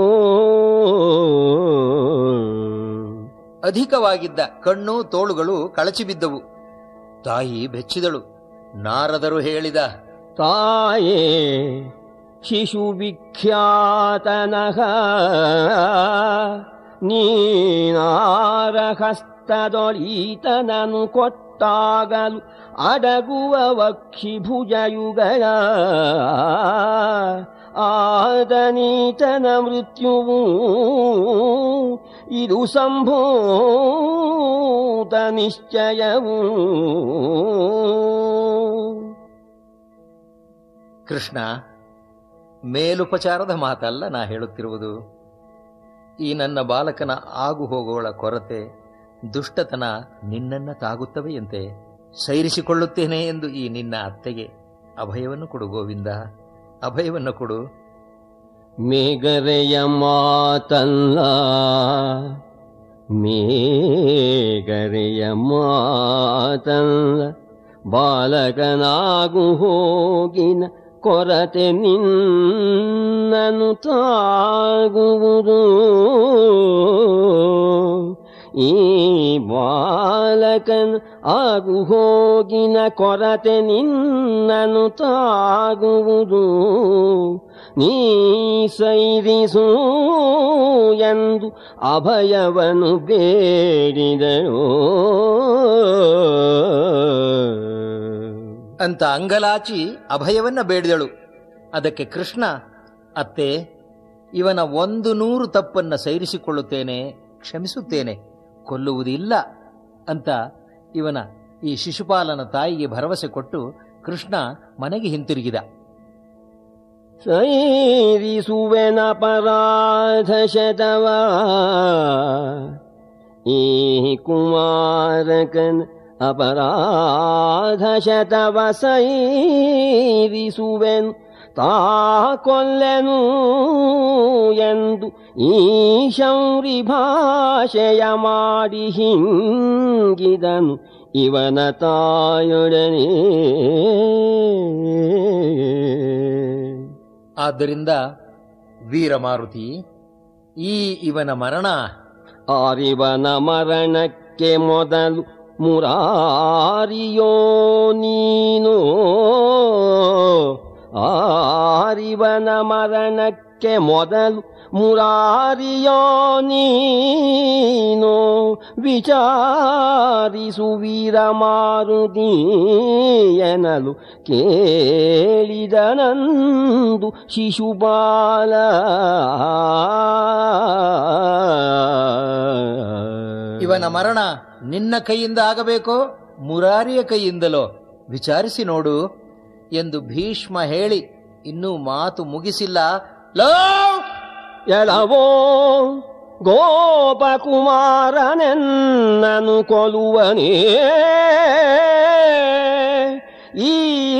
ಅಧಿಕವಾಗಿದ್ದ ಕಣ್ಣು ತೋಳುಗಳು ಕಳಚಿ ಬಿದ್ದವು ತಾಯಿ ಬೆಚ್ಚಿದಳು ನಾರದರು ಹೇಳಿದ ತಾಯೇ ಶಿಶು ವಿಖ್ಯಾತನಃ ನೀನಾರಹಸ್ತದೊಳೀತನನು ಕೊಟ್ಟಾಗಲು ಅಡಗುವ ವಕ್ಷಿ ಭುಜಯುಗಳ ಆದನೀತನ ಮೃತ್ಯುವು ಇದು ಸಂಭೂತ ನಿಶ್ಚಯವು ಕೃಷ್ಣ ಮೇಲುಪಚಾರದ ಮಾತಲ್ಲ ನಾ ಹೇಳುತ್ತಿರುವುದು ಈ ನನ್ನ ಬಾಲಕನ ಆಗು ಹೋಗುವಳ ಕೊರತೆ ದುಷ್ಟತನ ನಿನ್ನನ್ನ ತಾಗುತ್ತವೆಯಂತೆ ಸೈರಿಸಿಕೊಳ್ಳುತ್ತೇನೆ ಎಂದು ಈ ನಿನ್ನ ಅತ್ತೆಗೆ ಅಭಯವನ್ನು ಕೊಡು ಗೋವಿಂದ ಅಭಯವನ್ನು ಕೊಡು ಮೇಘರೆಯ ಮಾತಲ್ಲ ಮೇಘರೆಯ ಮಾತಲ್ಲ ಬಾಲಕನಾಗು ಹೋಗಿನ ಕೊರತೆ ನಿನ್ನನು ತಾಗುವುದು ಈ ಬಾಲಕನ್ ಆಗು ಹೋಗಿನ ಕೊರತೆ ನಿನ್ನನು ತಾಗುವುದು ನೀ ಸೈರಿಸು ಎಂದು ಅಭಯವನ್ನು ಬೇಡಿದಳು ಅಂತ ಅಂಗಲಾಚಿ ಅಭಯವನ್ನ ಬೇಡಿದಳು ಅದಕ್ಕೆ ಕೃಷ್ಣ ಅತ್ತೆ ಇವನ ಒಂದು ನೂರು ತಪ್ಪನ್ನ ಸೈರಿಸಿಕೊಳ್ಳುತ್ತೇನೆ ಕ್ಷಮಿಸುತ್ತೇನೆ ಕೊಲ್ಲುವುದಿಲ್ಲ ಅಂತ ಇವನ ಈ ಶಿಶುಪಾಲನ ತಾಯಿಗೆ ಭರವಸೆ ಕೊಟ್ಟು ಕೃಷ್ಣ ಮನೆಗೆ ಹಿಂತಿರುಗಿದ ಸೈರಿಸುವೆನ ಪರಾಧ ಶತವ ಈ ಕುಮಾರಕನ್ ಅಪರಾಧ ಶತವ ಸೈರಿಸುವೆನು ತಾ ಕೊಲ್ಲೆನು ಎಂದು ಈ ಶೌರಿ ಭಾಷೆಯ ಮಾಡಿ ಹಿಂಗಿದನು ಇವನ ತಾಯೊಡನೆ ಆದ್ದರಿಂದ ವೀರಮಾರುತಿ ಈ ಇವನ ಮರಣ ಆರಿವನ ಮರಣಕ್ಕೆ ಮೊದಲು ಮುರಾರಿಯೋ ನೀನು ಆರಿವನ ಮರಣಕ್ಕೆ ಮೊದಲು ಮುರಾರಿಯೋ ನೀನು ವಿಚಾರಿಸು ವೀರ ಮಾರುತಿ ಎನಲು ಕೇಳಿದನಂದು ಶಿಶುಪಾಲ ಇವನ ಮರಣ ನಿನ್ನ ಕೈಯಿಂದ ಆಗಬೇಕೋ ಮುರಾರಿಯ ಕೈಯಿಂದಲೋ ವಿಚಾರಿಸಿ ನೋಡು ಎಂದು ಭೀಷ್ಮ ಹೇಳಿ ಇನ್ನೂ ಮಾತು ಮುಗಿಸಿಲ್ಲ ಲೋ ಎಳವೋ ಗೋಪಕುಮಾರನೆನ್ನನು ಕೊಲುವನೇ ಈ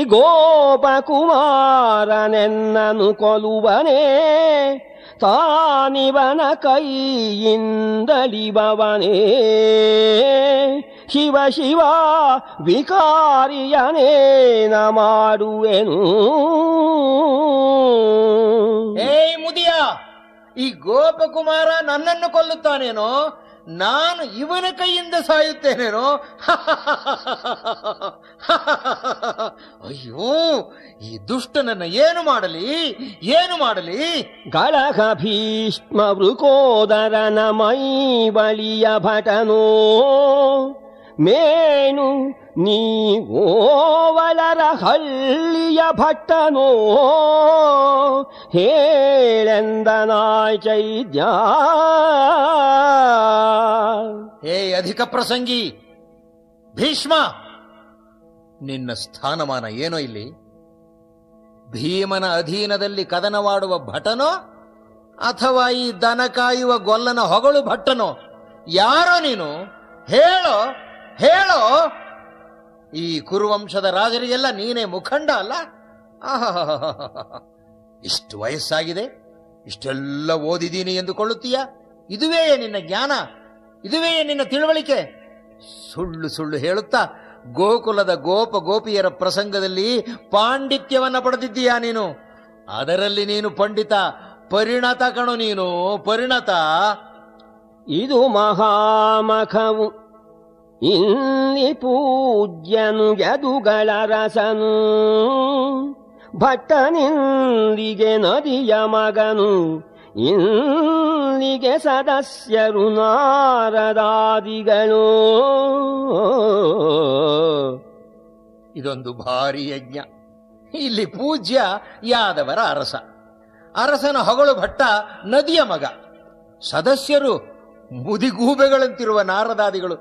ಗೋಪಕುಮಾರನೆನ್ನನು ಕೊಲುವನೇ ತಾನಿವನ ಕೈಯಿಂದಲಿಬವನೇ ಶಿವ ಶಿವ ವಿಕಾರಿಯನೇನ ಮಾಡುವೆನು ಏಯ್ ಮುದಿಯ ಈ ಗೋಪಕುಮಾರ ನನ್ನನ್ನು ಕೊಲ್ಲುತ್ತಾನೇನೋ ನಾನು ಇವನ ಕೈಯಿಂದ ಸಾಯುತ್ತೇನೇನೋ ಅಯ್ಯೋ ಈ ದುಷ್ಟನನ್ನ ಏನು ಮಾಡಲಿ ಏನು ಮಾಡಲಿ ಗಳಗ ಭೀಷ್ಮ ವೃಕೋದರನ ಮೈ ಬಳಿಯ ಭಟನೋ ಮೇನು ನೀ ಓವಲರ ಹಳ್ಳಿಯ ಭಟ್ಟನೋ ಹೇಳೆಂದನಾಯ್ ಚೈದ್ಯ ಹೇ ಅಧಿಕ ಪ್ರಸಂಗಿ ಭೀಷ್ಮ ನಿನ್ನ ಸ್ಥಾನಮಾನ ಏನೋ ಇಲ್ಲಿ ಭೀಮನ ಅಧೀನದಲ್ಲಿ ಕದನವಾಡುವ ಭಟನೋ ಅಥವಾ ಈ ದನ ಕಾಯುವ ಗೊಲ್ಲನ ಹೊಗಳು ಭಟ್ಟನೋ ಯಾರೋ ನೀನು ಹೇಳೋ ಹೇಳೋ ಈ ಕುರುವಂಶದ ರಾಜರಿಗೆಲ್ಲ ನೀನೇ ಮುಖಂಡ ಅಲ್ಲ ಆಹಾಹಾಹಾಹಾ. ಇಷ್ಟು ವಯಸ್ಸಾಗಿದೆ ಇಷ್ಟೆಲ್ಲ ಓದಿದ್ದೀನಿ ಎಂದುಕೊಳ್ಳುತ್ತೀಯ ಇದುವೇ ನಿನ್ನ ಜ್ಞಾನ ಇದುವೇ ನಿನ್ನ ತಿಳುವಳಿಕೆ ಸುಳ್ಳು ಸುಳ್ಳು ಹೇಳುತ್ತಾ ಗೋಕುಲದ ಗೋಪ ಗೋಪಿಯರ ಪ್ರಸಂಗದಲ್ಲಿ ಪಾಂಡಿತ್ಯವನ್ನ ಪಡೆದಿದ್ದೀಯಾ ನೀನು ಅದರಲ್ಲಿ ನೀನು ಪಂಡಿತ ಪರಿಣತ ಕಣು ನೀನು ಪರಿಣತ ಇದು ಮಹಾಮಖವು ಇಲ್ಲಿ ಪೂಜ್ಯನು ಯದುಗಳ ರಸನು ಭಟ್ಟನಿಂದಿಗೆ ನದಿಯ ಮಗನು ಇಲ್ಲಿಗೆ ಸದಸ್ಯರು ನಾರದಾದಿಗಳು ಇದೊಂದು ಭಾರಿ ಯಜ್ಞ ಇಲ್ಲಿ ಪೂಜ್ಯ ಯಾದವರ ಅರಸ ಅರಸನ ಹೊಗಳು ಭಟ್ಟ ನದಿಯ ಮಗ ಸದಸ್ಯರು ಮುದಿಗೂಬೆಗಳಂತಿರುವ ನಾರದಾದಿಗಳು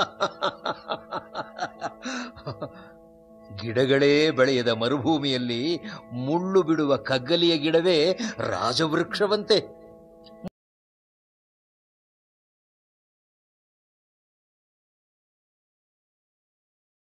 ಗಿಡಗಳೇ ಬೆಳೆಯದ ಮರುಭೂಮಿಯಲ್ಲಿ ಮುಳ್ಳು ಬಿಡುವ ಕಗ್ಗಲಿಯ ಗಿಡವೇ ರಾಜವೃಕ್ಷವಂತೆ